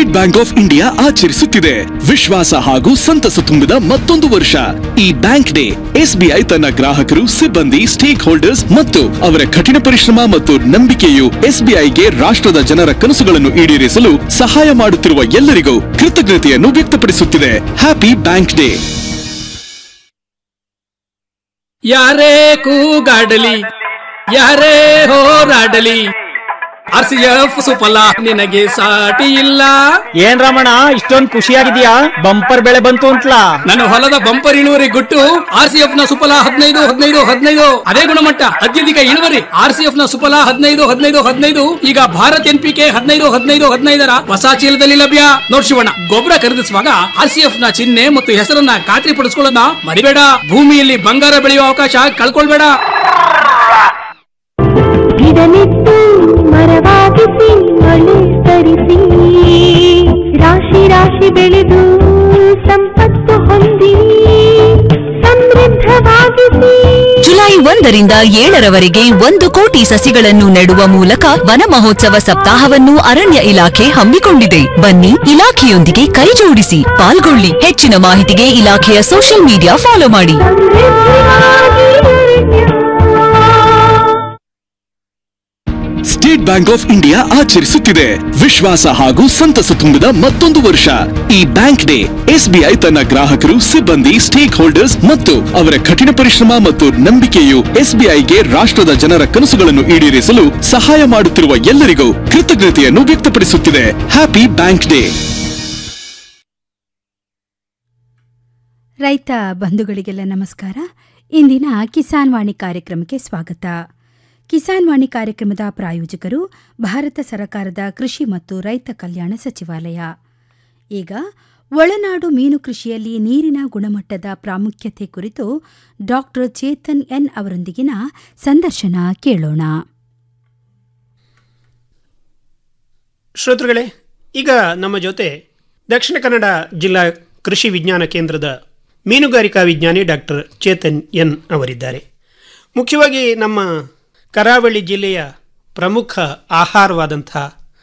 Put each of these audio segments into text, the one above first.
State Bank of India ಆಚರಿಸುತ್ತಿದೆ ವಿಶ್ವಾಸ ಹಾಗೂ ಸಂತಸ ತುಂಬಿದ ಮತ್ತೊಂದು ವರ್ಷ ಈ ಬ್ಯಾಂಕ್ ಡೇ ಎಸ್ಬಿಐ ತನ್ನ ಗ್ರಾಹಕರು ಸಿಬ್ಬಂದಿ ಸ್ಟೇಕ್ ಹೋಲ್ಡರ್ಸ್ ಮತ್ತು ಅವರ ಕಠಿಣ ಪರಿಶ್ರಮ ಮತ್ತು ನಂಬಿಕೆಯು ಎಸ್ಬಿಐಗೆ ರಾಷ್ಟ್ರದ ಜನರ ಕನಸುಗಳನ್ನು ಈಡೇರಿಸಲು ಸಹಾಯ ಮಾಡುತ್ತಿರುವ ಎಲ್ಲರಿಗೂ ಕೃತಜ್ಞತೆಯನ್ನು ವ್ಯಕ್ತಪಡಿಸುತ್ತಿದೆ ಹ್ಯಾಪಿ ಬ್ಯಾಂಕ್ ಡೇ ಯಾರೇ ಕೂಗಾಡಲಿ ಯಾರೇ ಹೋರಾಡಲಿ ಆರ್ ಸಿ ಎಫ್ ಸುಫಲ ನಿನಗೆ ಸಾಟಿ ಇಲ್ಲ ಏನ್ ರಮಣ ಇಷ್ಟೊಂದ್ ಖುಷಿಯಾಗಿದ್ಯಾ ಬಂಪರ್ ಬೆಳೆ ಬಂತು ಅಂತ್ಲಾ ನನ್ನ ಹೊಲದ ಬಂಪರ್ ಇಳುವರಿ ಗುಟ್ಟು ಆರ್ ಸಿ ಎಫ್ ನ ಸುಫಲ ಹದಿನೈದು ಹದಿನೈದು ಹದಿನೈದು ಅದೇ ಗುಣಮಟ್ಟ ಅತ್ಯಧಿಕ ಇಳುವರಿ ಆರ್ ಸಿ ಎಫ್ ನ ಸುಫಲ ಹದಿನೈದು ಹದಿನೈದು ಹದಿನೈದು ಈಗ ಭಾರತ್ ಎನ್ ಪಿ ಕೆ ಹದಿನೈದು ಹದಿನೈದು ಹದಿನೈದರ ಹೊಸ ಚೀಲದಲ್ಲಿ ಲಭ್ಯ ನೋಡ್ ಶಿವಣ್ಣ ಗೊಬ್ಬರ ಖರೀದಿಸುವಾಗ ಆರ್ ಸಿ ಎಫ್ ನ ಚಿಹ್ನೆ ಮತ್ತು ಹೆಸರನ್ನ ಖಾತ್ರಿ ಪಡಿಸ್ಕೊಳ್ಳೋದನ್ನ ಮರಿಬೇಡ ಭೂಮಿಯಲ್ಲಿ ಬಂಗಾರ ಬೆಳೆಯುವ ಅವಕಾಶ ಕಳ್ಕೊಳ್ಬೇಡ ಗಿಡನೆಟ್ಟು ಮರವಾಗಿಸಿ ಮಳೆ ತರಿಸಿ ರಾಶಿ ರಾಶಿ ಬೆಳೆದು ಸಂಪತ್ತು ಹೊಂದಿ ಸಮೃದ್ಧವಾಗಿಸಿ ಜುಲೈ ಒಂದರಿಂದ ಏಳರವರೆಗೆ ಒಂದು ಕೋಟಿ ಸಸಿಗಳನ್ನು ನೆಡುವ ಮೂಲಕ ವನ ಮಹೋತ್ಸವ ಸಪ್ತಾಹವನ್ನು ಅರಣ್ಯ ಇಲಾಖೆ ಹಮ್ಮಿಕೊಂಡಿದೆ ಬನ್ನಿ ಇಲಾಖೆಯೊಂದಿಗೆ ಕೈಜೋಡಿಸಿ ಪಾಲ್ಗೊಳ್ಳಿ ಹೆಚ್ಚಿನ ಮಾಹಿತಿಗೆ ಇಲಾಖೆಯ ಸೋಷಿಯಲ್ ಮೀಡಿಯಾ ಫಾಲೋ ಮಾಡಿ ಸಮೃದ್ಧವಾಗಿ ಅರಣ್ಯ. ಸ್ಟೇಟ್ ಬ್ಯಾಂಕ್ ಆಫ್ ಇಂಡಿಯಾ ಆಚರಿಸುತ್ತಿದೆ ವಿಶ್ವಾಸ ಹಾಗೂ ಸಂತಸ ತುಂಬಿದ ಮತ್ತೊಂದು ವರ್ಷ ಈ ಬ್ಯಾಂಕ್ ಡೇ ಎಸ್ಬಿಐ ತನ್ನ ಗ್ರಾಹಕರು ಸಿಬ್ಬಂದಿ ಸ್ಟೇಕ್ ಹೋಲ್ಡರ್ಸ್ ಮತ್ತು ಅವರ ಕಠಿಣ ಪರಿಶ್ರಮ ಮತ್ತು ನಂಬಿಕೆಯು ಎಸ್ಬಿಐಗೆ ರಾಷ್ಟ್ರದ ಜನರ ಕನಸುಗಳನ್ನು ಈಡೇರಿಸಲು ಸಹಾಯ ಮಾಡುತ್ತಿರುವ ಎಲ್ಲರಿಗೂ ಕೃತಜ್ಞತೆಯನ್ನು ವ್ಯಕ್ತಪಡಿಸುತ್ತಿದೆ ಹ್ಯಾಪಿ ಬ್ಯಾಂಕ್ ಡೇ ರೈತ ಬಂಧುಗಳಿಗೆಲ್ಲ ನಮಸ್ಕಾರ ಇಂದಿನ ಕಿಸಾನ್ ವಾಣಿ ಕಾರ್ಯಕ್ರಮಕ್ಕೆ ಸ್ವಾಗತ ಕಿಸಾನ್ ವಾಣಿ ಕಾರ್ಯಕ್ರಮದ ಪ್ರಾಯೋಜಕರು ಭಾರತ ಸರ್ಕಾರದ ಕೃಷಿ ಮತ್ತು ರೈತ ಕಲ್ಯಾಣ ಸಚಿವಾಲಯ ಈಗ ಒಳನಾಡು ಮೀನು ಕೃಷಿಯಲ್ಲಿ ನೀರಿನ ಗುಣಮಟ್ಟದ ಪ್ರಾಮುಖ್ಯತೆ ಕುರಿತು ಡಾಕ್ಟರ್ ಚೇತನ್ ಎನ್ ಅವರೊಂದಿಗಿನ ಸಂದರ್ಶನ ಕೇಳೋಣ ಶ್ರೋತೃಗಳೇ ಈಗ ನಮ್ಮ ಜೊತೆ ದಕ್ಷಿಣ ಕನ್ನಡ ಜಿಲ್ಲಾ ಕೃಷಿ ವಿಜ್ಞಾನ ಕೇಂದ್ರದ ಮೀನುಗಾರಿಕಾ ವಿಜ್ಞಾನಿ ಡಾಕ್ಟರ್ ಚೇತನ್ ಎನ್ ಅವರಿದ್ದಾರೆ ಮುಖ್ಯವಾಗಿ ನಮ್ಮ ಕರಾವಳಿ ಜಿಲ್ಲೆಯ ಪ್ರಮುಖ ಆಹಾರವಾದಂಥ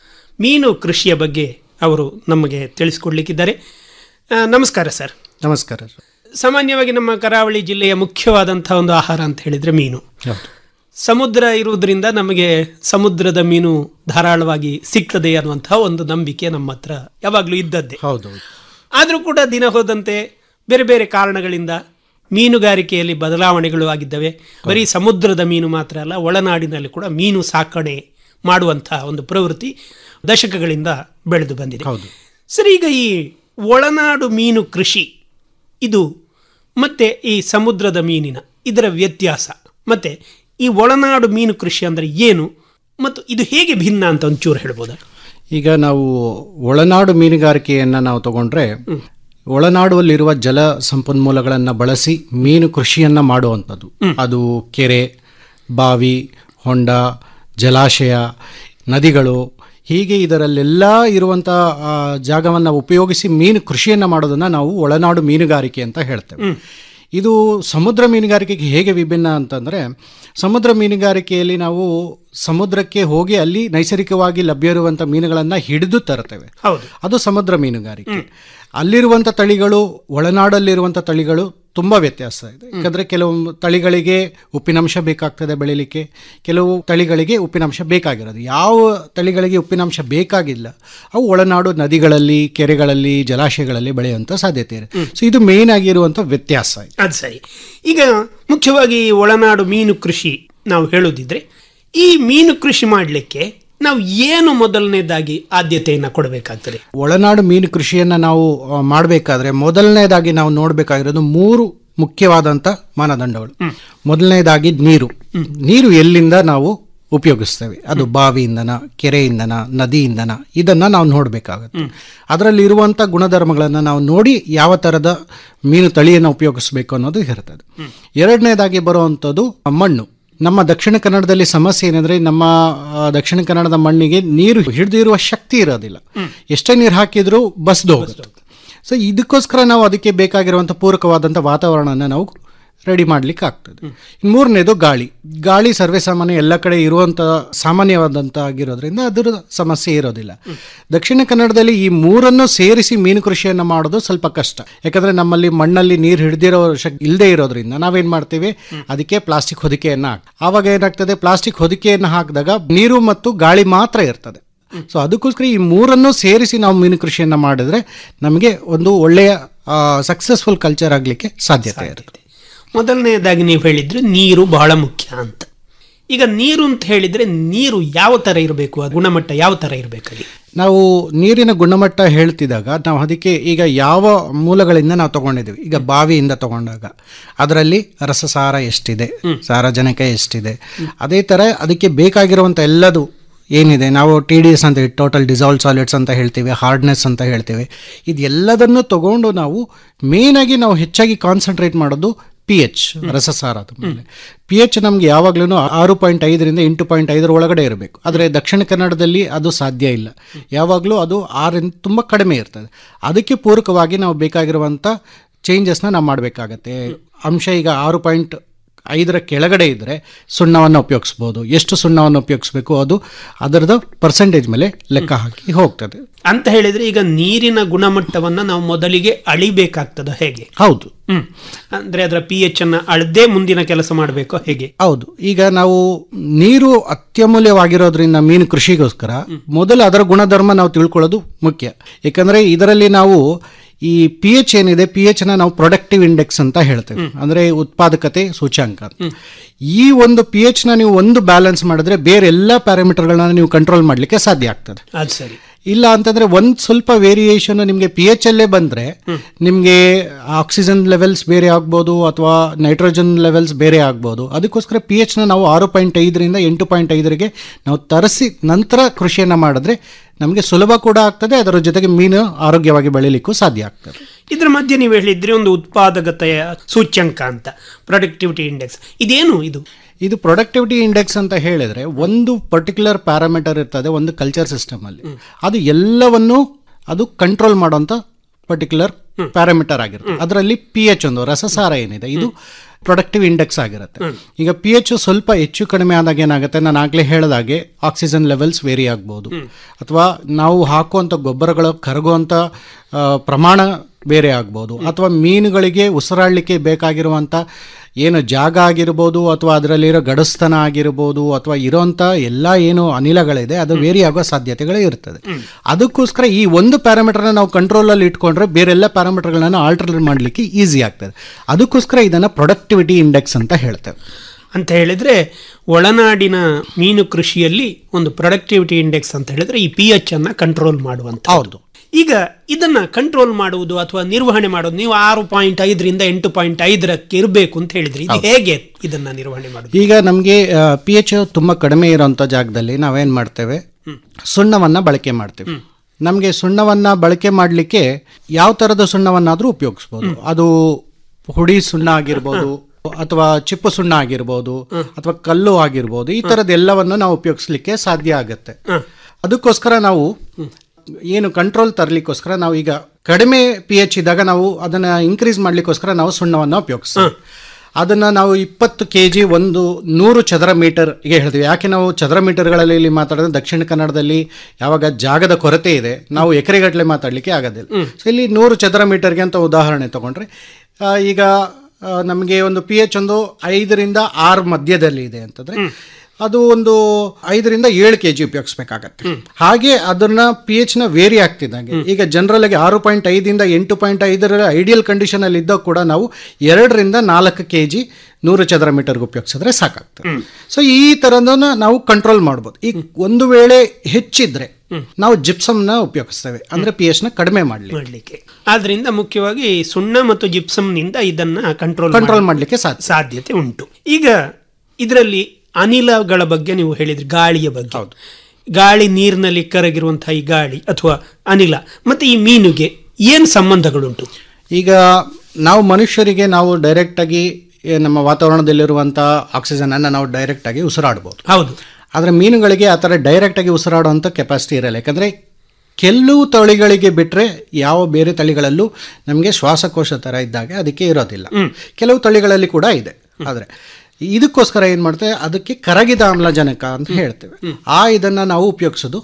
ಮೀನು ಕೃಷಿಯ ಬಗ್ಗೆ ಅವರು ನಮಗೆ ತಿಳಿಸ್ಕೊಡ್ಲಿಕ್ಕಿದ್ದಾರೆ ಆ, ನಮಸ್ಕಾರ ಸರ್ ನಮಸ್ಕಾರ ಸಾಮಾನ್ಯವಾಗಿ ನಮ್ಮ ಕರಾವಳಿ ಜಿಲ್ಲೆಯ ಮುಖ್ಯವಾದಂಥ ಒಂದು ಆಹಾರ ಅಂತ ಹೇಳಿದರೆ ಮೀನು ಸಮುದ್ರ ಇರುವುದರಿಂದ ನಮಗೆ ಸಮುದ್ರದ ಮೀನು ಧಾರಾಳವಾಗಿ ಸಿಗ್ತದೆ ಅನ್ನುವಂತಹ ಒಂದು ನಂಬಿಕೆ ನಮ್ಮ ಹತ್ರ ಯಾವಾಗಲೂ ಇದ್ದದ್ದೇ ಹೌದು ಆದರೂ ಕೂಡ ದಿನ ಹೋದಂತೆ ಬೇರೆ ಬೇರೆ ಕಾರಣಗಳಿಂದ ಮೀನುಗಾರಿಕೆಯಲ್ಲಿ ಬದಲಾವಣೆಗಳು ಆಗಿದ್ದವೆ ಬರೀ ಸಮುದ್ರದ ಮೀನು ಮಾತ್ರ ಅಲ್ಲ ಒಳನಾಡಿನಲ್ಲಿ ಕೂಡ ಮೀನು ಸಾಕಣೆ ಮಾಡುವಂತಹ ಒಂದು ಪ್ರವೃತ್ತಿ ದಶಕಗಳಿಂದ ಬೆಳೆದು ಬಂದಿದೆ ಹೌದು. ಸರಿ ಈಗ ಈ ಒಳನಾಡು ಮೀನು ಕೃಷಿ ಇದು ಮತ್ತೆ ಈ ಸಮುದ್ರದ ಮೀನಿನ ಇದರ ವ್ಯತ್ಯಾಸ ಮತ್ತೆ ಈ ಒಳನಾಡು ಮೀನು ಕೃಷಿ ಅಂದರೆ ಏನು ಮತ್ತು ಇದು ಹೇಗೆ ಭಿನ್ನ ಅಂತ ಒಂಚೂರು ಹೇಳ್ಬೋದಾ ಈಗ ನಾವು ಒಳನಾಡು ಮೀನುಗಾರಿಕೆಯನ್ನು ನಾವು ತಗೊಂಡ್ರೆ ಒಳನಾಡುವಲ್ಲಿರುವ ಜಲ ಸಂಪನ್ಮೂಲಗಳನ್ನು ಬಳಸಿ ಮೀನು ಕೃಷಿಯನ್ನು ಮಾಡುವಂಥದ್ದು ಅದು ಕೆರೆ ಬಾವಿ ಹೊಂಡ ಜಲಾಶಯ ನದಿಗಳು ಹೀಗೆ ಇದರಲ್ಲೆಲ್ಲ ಇರುವಂಥ ಜಾಗವನ್ನು ಉಪಯೋಗಿಸಿ ಮೀನು ಕೃಷಿಯನ್ನು ಮಾಡೋದನ್ನು ನಾವು ಒಳನಾಡು ಮೀನುಗಾರಿಕೆ ಅಂತ ಹೇಳ್ತೇವೆ ಇದು ಸಮುದ್ರ ಮೀನುಗಾರಿಕೆಗೆ ಹೇಗೆ ವಿಭಿನ್ನ ಅಂತಂದರೆ ಸಮುದ್ರ ಮೀನುಗಾರಿಕೆಯಲ್ಲಿ ನಾವು ಸಮುದ್ರಕ್ಕೆ ಹೋಗಿ ಅಲ್ಲಿ ನೈಸರ್ಗಿಕವಾಗಿ ಲಭ್ಯ ಇರುವಂಥ ಮೀನುಗಳನ್ನು ಹಿಡಿದು ತರ್ತೇವೆ ಹೌದು ಅದು ಸಮುದ್ರ ಮೀನುಗಾರಿಕೆ ಅಲ್ಲಿರುವಂಥ ತಳಿಗಳು ಒಳನಾಡಲ್ಲಿರುವಂಥ ತಳಿಗಳು ತುಂಬ ವ್ಯತ್ಯಾಸ ಇದೆ ಯಾಕಂದರೆ ಕೆಲವು ತಳಿಗಳಿಗೆ ಉಪ್ಪಿನಂಶ ಬೇಕಾಗ್ತದೆ ಬೆಳಿಲಿಕ್ಕೆ ಕೆಲವು ತಳಿಗಳಿಗೆ ಉಪ್ಪಿನಂಶ ಬೇಕಾಗಿರೋದು ಯಾವ ತಳಿಗಳಿಗೆ ಉಪ್ಪಿನಂಶ ಬೇಕಾಗಿಲ್ಲ ಅವು ಒಳನಾಡು ನದಿಗಳಲ್ಲಿ ಕೆರೆಗಳಲ್ಲಿ ಜಲಾಶಯಗಳಲ್ಲಿ ಬೆಳೆಯುವಂಥ ಸಾಧ್ಯತೆ ಇದೆ ಸೊ ಇದು ಮೇನ್ ಆಗಿರುವಂಥ ವ್ಯತ್ಯಾಸ ಇದೆ ಅದು ಸರಿ ಈಗ ಮುಖ್ಯವಾಗಿ ಒಳನಾಡು ಮೀನು ಕೃಷಿ ನಾವು ಹೇಳೋದಿದ್ರೆ ಈ ಮೀನು ಕೃಷಿ ಮಾಡಲಿಕ್ಕೆ ನಾವು ಏನು ಮೊದಲನೇದಾಗಿ ಆದ್ಯತೆಯನ್ನು ಕೊಡಬೇಕಾಗ್ತದೆ ಒಳನಾಡು ಮೀನು ಕೃಷಿಯನ್ನು ನಾವು ಮಾಡಬೇಕಾದ್ರೆ ಮೊದಲನೇದಾಗಿ ನಾವು ನೋಡಬೇಕಾಗಿರೋದು ಮೂರು ಮುಖ್ಯವಾದಂಥ ಮಾನದಂಡಗಳು ಮೊದಲನೇದಾಗಿ ನೀರು ನೀರು ಎಲ್ಲಿಂದ ನಾವು ಉಪಯೋಗಿಸ್ತೇವೆ ಅದು ಬಾವಿಯಿಂದನ ಕೆರೆಯಿಂದನ ನದಿಯಿಂದನ ಇದನ್ನು ನಾವು ನೋಡಬೇಕಾಗುತ್ತೆ ಅದರಲ್ಲಿ ಇರುವಂಥ ಗುಣಧರ್ಮಗಳನ್ನು ನಾವು ನೋಡಿ ಯಾವ ಥರದ ಮೀನು ತಳಿಯನ್ನು ಉಪಯೋಗಿಸಬೇಕು ಅನ್ನೋದು ಇರ್ತದೆ ಎರಡನೇದಾಗಿ ಬರುವಂಥದ್ದು ಮಣ್ಣು ನಮ್ಮ ದಕ್ಷಿಣ ಕನ್ನಡದಲ್ಲಿ ಸಮಸ್ಯೆ ಏನಂದ್ರೆ ನಮ್ಮ ಆ, ದಕ್ಷಿಣ ಕನ್ನಡದ ಮಣ್ಣಿಗೆ ನೀರು ಹಿಡಿದಿರುವ ಶಕ್ತಿ ಇರೋದಿಲ್ಲ ಎಷ್ಟೇ ನೀರು ಹಾಕಿದ್ರೂ ಬಸ್ದು ಹೋಗುತ್ತೆ ಸೊ ಇದಕ್ಕೋಸ್ಕರ ನಾವು ಅದಕ್ಕೆ ಬೇಕಾಗಿರುವಂಥ ಪೂರಕವಾದಂಥ ವಾತಾವರಣನ ನಾವು ರೆಡಿ ಮಾಡ್ಲಿಕ್ಕೆ ಆಗ್ತದೆ ಇನ್ನು ಮೂರನೇದು ಗಾಳಿ ಗಾಳಿ ಸರ್ವೇ ಸಾಮಾನ್ಯ ಎಲ್ಲ ಕಡೆ ಇರುವಂಥ ಸಾಮಾನ್ಯವಾದಂಥ ಆಗಿರೋದ್ರಿಂದ ಅದರ ಸಮಸ್ಯೆ ಇರೋದಿಲ್ಲ ದಕ್ಷಿಣ ಕನ್ನಡದಲ್ಲಿ ಈ ಮೂರನ್ನು ಸೇರಿಸಿ ಮೀನು ಕೃಷಿಯನ್ನು ಮಾಡೋದು ಸ್ವಲ್ಪ ಕಷ್ಟ ಯಾಕಂದ್ರೆ ನಮ್ಮಲ್ಲಿ ಮಣ್ಣಲ್ಲಿ ನೀರು ಹಿಡಿದಿರೋ ಶಕ್ ಇಲ್ಲದೆ ಇರೋದ್ರಿಂದ ನಾವೇನ್ ಮಾಡ್ತೀವಿ ಅದಕ್ಕೆ ಪ್ಲಾಸ್ಟಿಕ್ ಹೊದಿಕೆಯನ್ನು ಹಾಕಿ ಆವಾಗ ಏನಾಗ್ತದೆ ಪ್ಲಾಸ್ಟಿಕ್ ಹೊದಿಕೆಯನ್ನು ಹಾಕಿದಾಗ ನೀರು ಮತ್ತು ಗಾಳಿ ಮಾತ್ರ ಇರ್ತದೆ ಸೊ ಅದಕ್ಕೋಸ್ಕರ ಈ ಮೂರನ್ನು ಸೇರಿಸಿ ನಾವು ಮೀನು ಕೃಷಿಯನ್ನ ಮಾಡಿದ್ರೆ ನಮಗೆ ಒಂದು ಒಳ್ಳೆಯ ಸಕ್ಸಸ್ಫುಲ್ ಕಲ್ಚರ್ ಆಗಲಿಕ್ಕೆ ಸಾಧ್ಯತೆ ಇರುತ್ತೆ ಮೊದಲನೇದಾಗಿ ನೀವು ಹೇಳಿದ್ರೆ ನೀರು ಬಹಳ ಮುಖ್ಯ ಅಂತ ಈಗ ನೀರು ಅಂತ ಹೇಳಿದ್ರೆ ನೀರು ಯಾವ ತರ ಇರಬೇಕು ಆ ಗುಣಮಟ್ಟ ಯಾವ ತರ ಇರಬೇಕಲ್ಲಿ ನಾವು ನೀರಿನ ಗುಣಮಟ್ಟ ಹೇಳ್ತಿದ್ದಾಗ ನಾವು ಅದಕ್ಕೆ ಈಗ ಯಾವ ಮೂಲಗಳಿಂದ ನಾವು ತಗೊಂಡಿದ್ದೀವಿ ಈಗ ಬಾವಿಯಿಂದ ತಗೊಂಡಾಗ ಅದರಲ್ಲಿ ರಸಸಾರ ಎಷ್ಟಿದೆ ಸಾರಜನಕ ಎಷ್ಟಿದೆ ಅದೇ ಥರ ಅದಕ್ಕೆ ಬೇಕಾಗಿರುವಂಥ ಎಲ್ಲದು ಏನಿದೆ ನಾವು ಟಿ ಡಿ ಎಸ್ ಅಂತ ಟೋಟಲ್ ಡಿಸಾಲ್ವ್ ಸಾಲಿಡ್ಸ್ ಅಂತ ಹೇಳ್ತೀವಿ ಹಾರ್ಡ್ನೆಸ್ ಅಂತ ಹೇಳ್ತೀವಿ ಇದೆಲ್ಲದನ್ನು ತಗೊಂಡು ನಾವು ಮೇಯ್ನಾಗಿ ನಾವು ಹೆಚ್ಚಾಗಿ ಕಾನ್ಸಂಟ್ರೇಟ್ ಮಾಡೋದು ಪಿ ಎಚ್ ರಸಸಾರದ ಮೇಲೆ ಪಿ ಎಚ್ ನಮ್ಗೆ ಯಾವಾಗ್ಲೂ ಆರು ಪಾಯಿಂಟ್ ಐದರಿಂದ ಎಂಟು ಪಾಯಿಂಟ್ ಐದರ ಒಳಗಡೆ ಇರಬೇಕು ಆದರೆ ದಕ್ಷಿಣ ಕನ್ನಡದಲ್ಲಿ ಅದು ಸಾಧ್ಯ ಇಲ್ಲ ಯಾವಾಗಲೂ ಅದು ಆರಿಂದ ತುಂಬ ಕಡಿಮೆ ಇರ್ತದೆ ಅದಕ್ಕೆ ಪೂರಕವಾಗಿ ನಾವು ಬೇಕಾಗಿರುವಂಥ ಚೇಂಜಸ್ನ ನಾವು ಮಾಡಬೇಕಾಗತ್ತೆ ಅಂಶ ಈಗ ಆರು ಪಾಯಿಂಟ್ ಐದರ ಕೆಳಗಡೆ ಇದ್ದರೆ ಸುಣ್ಣವನ್ನು ಉಪಯೋಗಿಸ್ಬೋದು ಎಷ್ಟು ಸುಣ್ಣವನ್ನು ಉಪಯೋಗಿಸ್ಬೇಕು ಅದು ಅದರದ ಪರ್ಸೆಂಟೇಜ್ ಮೇಲೆ ಲೆಕ್ಕ ಹಾಕಿ ಹೋಗ್ತದೆ ಅಂತ ಹೇಳಿದ್ರೆ ಈಗ ನೀರಿನ ಗುಣಮಟ್ಟವನ್ನ ನಾವು ಮೊದಲಿಗೆ ಅಳಿಬೇಕಾಗ್ತದ ಹೇಗೆ ಹೌದು ಹ್ಮ್ ಅಂದ್ರೆ ಅದರ ಪಿ ಎಚ್ ಅನ್ನ ಅಳದೇ ಮುಂದಿನ ಕೆಲಸ ಮಾಡಬೇಕು ಹೇಗೆ ಹೌದು ಈಗ ನಾವು ನೀರು ಅತ್ಯಮೂಲ್ಯವಾಗಿರೋದ್ರಿಂದ ಮೀನು ಕೃಷಿಗೋಸ್ಕರ ಮೊದಲು ಅದರ ಗುಣಧರ್ಮ ನಾವು ತಿಳ್ಕೊಳ್ಳೋದು ಮುಖ್ಯ ಯಾಕಂದ್ರೆ ಇದರಲ್ಲಿ ನಾವು ಈ ಪಿ ಎಚ್ ಏನಿದೆ ಪಿ ಎಚ್ ನ ನಾವು ಪ್ರೊಡಕ್ಟಿವ್ ಇಂಡೆಕ್ಸ್ ಅಂತ ಹೇಳ್ತೇವೆ ಅಂದ್ರೆ ಉತ್ಪಾದಕತೆ ಸೂಚ್ಯಾಂಕ ಅಂತ. ಈ ಒಂದು ಪಿ ಎಚ್ ನ ನೀವು ಒಂದು ಬ್ಯಾಲೆನ್ಸ್ ಮಾಡಿದ್ರೆ ಬೇರೆ ಎಲ್ಲ ಪ್ಯಾರಾಮೀಟರ್ಗಳನ್ನ ನೀವು ಕಂಟ್ರೋಲ್ ಮಾಡಲಿಕ್ಕೆ ಸಾಧ್ಯ ಆಗ್ತದೆ ಅದು ಸರಿ ಇಲ್ಲ ಅಂತಂದ್ರೆ ಒಂದ್ ಸ್ವಲ್ಪ ವೇರಿಯೇಷನ್ ನಿಮಗೆ ಪಿ ಎಚ್ ಅಲ್ಲೇ ಬಂದ್ರೆ ನಿಮಗೆ ಆಕ್ಸಿಜನ್ ಲೆವೆಲ್ಸ್ ಬೇರೆ ಆಗ್ಬೋದು ಅಥವಾ ನೈಟ್ರೋಜನ್ ಲೆವೆಲ್ಸ್ ಬೇರೆ ಆಗ್ಬೋದು ಅದಕ್ಕೋಸ್ಕರ ಪಿ ಎಚ್ ನ ನಾವು ಆರು ಪಾಯಿಂಟ್ ಐದರಿಂದ ಎಂಟು ಪಾಯಿಂಟ್ ಐದರಿಗೆ ನಾವು ತರಿಸಿ ನಂತರ ಕೃಷಿಯನ್ನ ಮಾಡಿದ್ರೆ ನಮಗೆ ಸುಲಭ ಕೂಡ ಆಗ್ತದೆ ಅದರ ಜೊತೆಗೆ ಮೀನು ಆರೋಗ್ಯವಾಗಿ ಬೆಳಿಲಿಕ್ಕೂ ಸಾಧ್ಯ ಆಗ್ತದೆ ಇದ್ರ ಮಧ್ಯೆ ನೀವು ಹೇಳಿದ್ರಿ ಒಂದು ಉತ್ಪಾದಕತೆಯ ಸೂಚ್ಯಂಕ ಅಂತ ಪ್ರೊಡಕ್ಟಿವಿಟಿ ಇಂಡೆಕ್ಸ್ ಇದೇನು ಇದು ಇದು ಪ್ರೊಡಕ್ಟಿವಿಟಿ ಇಂಡೆಕ್ಸ್ ಅಂತ ಹೇಳಿದ್ರೆ ಒಂದು ಪರ್ಟಿಕ್ಯುಲರ್ ಪ್ಯಾರಾಮೀಟರ್ ಇರ್ತದೆ ಒಂದು ಕಲ್ಚರ್ ಸಿಸ್ಟಮ್ ಅಲ್ಲಿ ಅದು ಎಲ್ಲವನ್ನು ಅದು ಕಂಟ್ರೋಲ್ ಮಾಡುವಂತ ಪರ್ಟಿಕ್ಯುಲರ್ ಪ್ಯಾರಾಮೀಟರ್ ಆಗಿರುತ್ತೆ ಅದರಲ್ಲಿ ಪಿ ಎಚ್ ಒಂದು ರಸಸಾರ ಏನಿದೆ ಇದು ಪ್ರೊಡಕ್ಟಿವ್ ಇಂಡೆಕ್ಸ್ ಆಗಿರುತ್ತೆ ಈಗ ಪಿ ಎಚ್ ಸ್ವಲ್ಪ ಹೆಚ್ಚು ಕಡಿಮೆ ಆದಾಗ ಏನಾಗುತ್ತೆ ನಾನು ಆಗ್ಲೇ ಹೇಳಿದಾಗೆ ಆಕ್ಸಿಜನ್ ಲೆವೆಲ್ಸ್ ವೇರಿ ಆಗ್ಬೋದು ಅಥವಾ ನಾವು ಹಾಕುವಂಥ ಗೊಬ್ಬರಗಳು ಕರಗುವಂಥ ಆ, ಪ್ರಮಾಣ ಬೇರೆ ಆಗ್ಬೋದು ಅಥವಾ ಮೀನುಗಳಿಗೆ ಉಸಿರಾಡಲಿಕ್ಕೆ ಬೇಕಾಗಿರುವಂಥ ಏನು ಜಾಗ ಆಗಿರ್ಬೋದು ಅಥವಾ ಅದರಲ್ಲಿರೋ ಗಡಸ್ತನ ಆಗಿರ್ಬೋದು ಅಥವಾ ಇರೋಂಥ ಎಲ್ಲ ಏನು ಅನಿಲಗಳಿದೆ ಅದು ವೇರಿ ಆಗೋ ಸಾಧ್ಯತೆಗಳೇ ಇರ್ತದೆ ಅದಕ್ಕೋಸ್ಕರ ಈ ಒಂದು ಪ್ಯಾರಾಮೀಟರ್ನ ನಾವು ಕಂಟ್ರೋಲಲ್ಲಿ ಇಟ್ಕೊಂಡ್ರೆ ಬೇರೆಲ್ಲ ಪ್ಯಾರಾಮೀಟರ್ಗಳನ್ನ ಆಲ್ಟರ್ ಮಾಡಲಿಕ್ಕೆ ಈಸಿ ಆಗ್ತದೆ ಅದಕ್ಕೋಸ್ಕರ ಇದನ್ನು ಪ್ರೊಡಕ್ಟಿವಿಟಿ ಇಂಡೆಕ್ಸ್ ಅಂತ ಹೇಳ್ತೇವೆ ಅಂತ ಹೇಳಿದ್ರೆ ಒಳನಾಡಿನ ಮೀನು ಕೃಷಿಯಲ್ಲಿ ಒಂದು ಪ್ರೊಡಕ್ಟಿವಿಟಿ ಇಂಡೆಕ್ಸ್ ಅಂತ ಹೇಳಿದ್ರೆ ಈ ಪಿ ಎಚ್ ಅನ್ನ ಕಂಟ್ರೋಲ್ ಮಾಡುವಂತ ಹೌದು ಈಗ ಇದನ್ನ ಕಂಟ್ರೋಲ್ ಮಾಡುವುದು ಅಥವಾ ನಿರ್ವಹಣೆ ಮಾಡೋದು ನೀವು ಆರು ಪಾಯಿಂಟ್ ಐದರಿಂದ ಎಂಟು ಪಾಯಿಂಟ್ ಐದರಕ್ಕೆ ಇರಬೇಕು ಅಂತ ಹೇಳಿದ್ರಿ ಇದು ಹೇಗೆ ಇದನ್ನ ನಿರ್ವಹಣೆ ಮಾಡುದು ಈಗ ನಮಗೆ ಪಿ ಎಚ್ ತುಂಬ ಕಡಿಮೆ ಇರೋಂಥ ಜಾಗದಲ್ಲಿ ನಾವೇನು ಮಾಡ್ತೇವೆ ಸುಣ್ಣವನ್ನು ಬಳಕೆ ಮಾಡ್ತೇವೆ ನಮಗೆ ಸುಣ್ಣವನ್ನು ಬಳಕೆ ಮಾಡಲಿಕ್ಕೆ ಯಾವ ಥರದ ಸುಣ್ಣವನ್ನಾದರೂ ಉಪಯೋಗಿಸ್ಬೋದು ಅದು ಹುಡಿ ಸುಣ್ಣ ಆಗಿರ್ಬೋದು ಅಥವಾ ಚಿಪ್ಪು ಸುಣ್ಣ ಆಗಿರ್ಬೋದು ಅಥವಾ ಕಲ್ಲು ಆಗಿರ್ಬೋದು ಈ ಥರದ್ದೆಲ್ಲವನ್ನು ನಾವು ಉಪಯೋಗಿಸ್ಲಿಕ್ಕೆ ಸಾಧ್ಯ ಆಗುತ್ತೆ ಅದಕ್ಕೋಸ್ಕರ ನಾವು ಏನು ಕಂಟ್ರೋಲ್ ತರಲಿಕ್ಕೋಸ್ಕರ ನಾವು ಈಗ ಕಡಿಮೆ ಪಿ ಎಚ್ ಇದ್ದಾಗ ನಾವು ಅದನ್ನ ಇನ್ಕ್ರೀಸ್ ಮಾಡ್ಲಿಕ್ಕೋಸ್ಕರ ನಾವು ಸುಣ್ಣವನ್ನು ಉಪಯೋಗಿಸ್ತೀವಿ ಅದನ್ನ ನಾವು ಇಪ್ಪತ್ತು ಕೆ ಜಿ ಒಂದು ನೂರು ಚದರ ಮೀಟರ್ ಈಗ ಹೇಳ್ತೀವಿ ಯಾಕೆ ನಾವು ಚದರ ಮೀಟರ್ಗಳಲ್ಲಿ ಇಲ್ಲಿ ಮಾತಾಡಿದ್ರೆ ದಕ್ಷಿಣ ಕನ್ನಡದಲ್ಲಿ ಯಾವಾಗ ಜಾಗದ ಕೊರತೆ ಇದೆ ನಾವು ಎಕರೆಗಟ್ಟಲೆ ಮಾತಾಡಲಿಕ್ಕೆ ಆಗೋದಿಲ್ಲ ಸೊ ಇಲ್ಲಿ ನೂರು ಚದರ ಮೀಟರ್ಗೆ ಅಂತ ಉದಾಹರಣೆ ತಗೊಂಡ್ರೆ ಆ, ಈಗ ನಮಗೆ ಒಂದು ಪಿ ಎಚ್ ಒಂದು ಐದರಿಂದ ಆರು ಮಧ್ಯದಲ್ಲಿ ಇದೆ ಅಂತಂದ್ರೆ ಅದು ಒಂದು ಐದರಿಂದ ಏಳು ಕೆ ಜಿ ಉಪಯೋಗಿಸ್ಬೇಕಾಗತ್ತೆ ಹಾಗೆ ಅದನ್ನ ಪಿ ಎಚ್ ನ ವೇರಿ ಆಗ್ತಿದ್ದಂಗೆ ಈಗ ಜನರಲ್ ಆಗಿ ಆರು ಪಾಯಿಂಟ್ ಐದಿಂದ ಎಂಟು ಪಾಯಿಂಟ್ ಐದರ ಐಡಿಯಲ್ ಕಂಡೀಷನ್ ಅಲ್ಲಿ ಇದ್ದಾಗ ಕೂಡ ನಾವು ಎರಡರಿಂದ ನಾಲ್ಕು ಕೆ ಜಿ ನೂರು ಚದರ ಮೀಟರ್ಗೆ ಉಪಯೋಗಿಸಿದ್ರೆ ಸಾಕಾಗ್ತದೆ ಸೊ ಈ ತರದನ್ನ ನಾವು ಕಂಟ್ರೋಲ್ ಮಾಡ್ಬೋದು ಈಗ ಒಂದು ವೇಳೆ ಹೆಚ್ಚಿದ್ರೆ ನಾವು ಜಿಪ್ಸಮ್ನ ಉಪಯೋಗಿಸ್ತೇವೆ ಅಂದ್ರೆ ಪಿ ಎಚ್ ನ ಕಡಿಮೆ ಮಾಡಲಿ ಮಾಡ್ಲಿಕ್ಕೆ ಆದ್ರಿಂದ ಮುಖ್ಯವಾಗಿ ಸುಣ್ಣ ಮತ್ತು ಜಿಪ್ಸಮ್ ನಿಂದ ಇದನ್ನ ಕಂಟ್ರೋಲ್ ಕಂಟ್ರೋಲ್ ಮಾಡಲಿಕ್ಕೆ ಸಾಧ್ಯ ಸಾಧ್ಯತೆ ಉಂಟು ಈಗ ಇದರಲ್ಲಿ ಅನಿಲಗಳ ಬಗ್ಗೆ ನೀವು ಹೇಳಿದ್ರಿ ಗಾಳಿಯ ಬಗ್ಗೆ ಗಾಳಿ ನೀರಿನಲ್ಲಿ ಕರಗಿರುವಂತಹ ಈ ಗಾಳಿ ಅಥವಾ ಅನಿಲ ಮತ್ತೆ ಈ ಮೀನುಗೆ ಏನ್ ಸಂಬಂಧಗಳುಂಟು ಈಗ ನಾವು ಮನುಷ್ಯರಿಗೆ ನಾವು ಡೈರೆಕ್ಟ್ ಆಗಿ ಏ, ನಮ್ಮ ವಾತಾವರಣದಲ್ಲಿರುವಂಥ ಆಕ್ಸಿಜನ್ ಅನ್ನ ನಾವು ಡೈರೆಕ್ಟ್ ಆಗಿ ಉಸಿರಾಡ್ಬೋದು ಹೌದು ಆದರೆ ಮೀನುಗಳಿಗೆ ಆ ಥರ ಡೈರೆಕ್ಟ್ ಆಗಿ ಉಸಿರಾಡುವಂಥ ಕೆಪಾಸಿಟಿ ಇರಲ್ಲ ಯಾಕಂದ್ರೆ ಕೆಲವು ತಳಿಗಳಿಗೆ ಬಿಟ್ಟರೆ ಯಾವ ಬೇರೆ ತಳಿಗಳಲ್ಲೂ ನಮಗೆ ಶ್ವಾಸಕೋಶ ಥರ ಇದ್ದಾಗ ಅದಕ್ಕೆ ಇರೋದಿಲ್ಲ ಕೆಲವು ತಳಿಗಳಲ್ಲಿ ಕೂಡ ಇದೆ ಆದರೆ ಇದಕ್ಕೋಸ್ಕರ ಏನು ಮಾಡ್ತೇವೆ ಅದಕ್ಕೆ ಕರಗಿದ ಆಮ್ಲಜನಕ ಅಂತ ಹೇಳ್ತೇವೆ ಆ ಇದನ್ನು ನಾವು ಉಪಯೋಗಿಸೋದು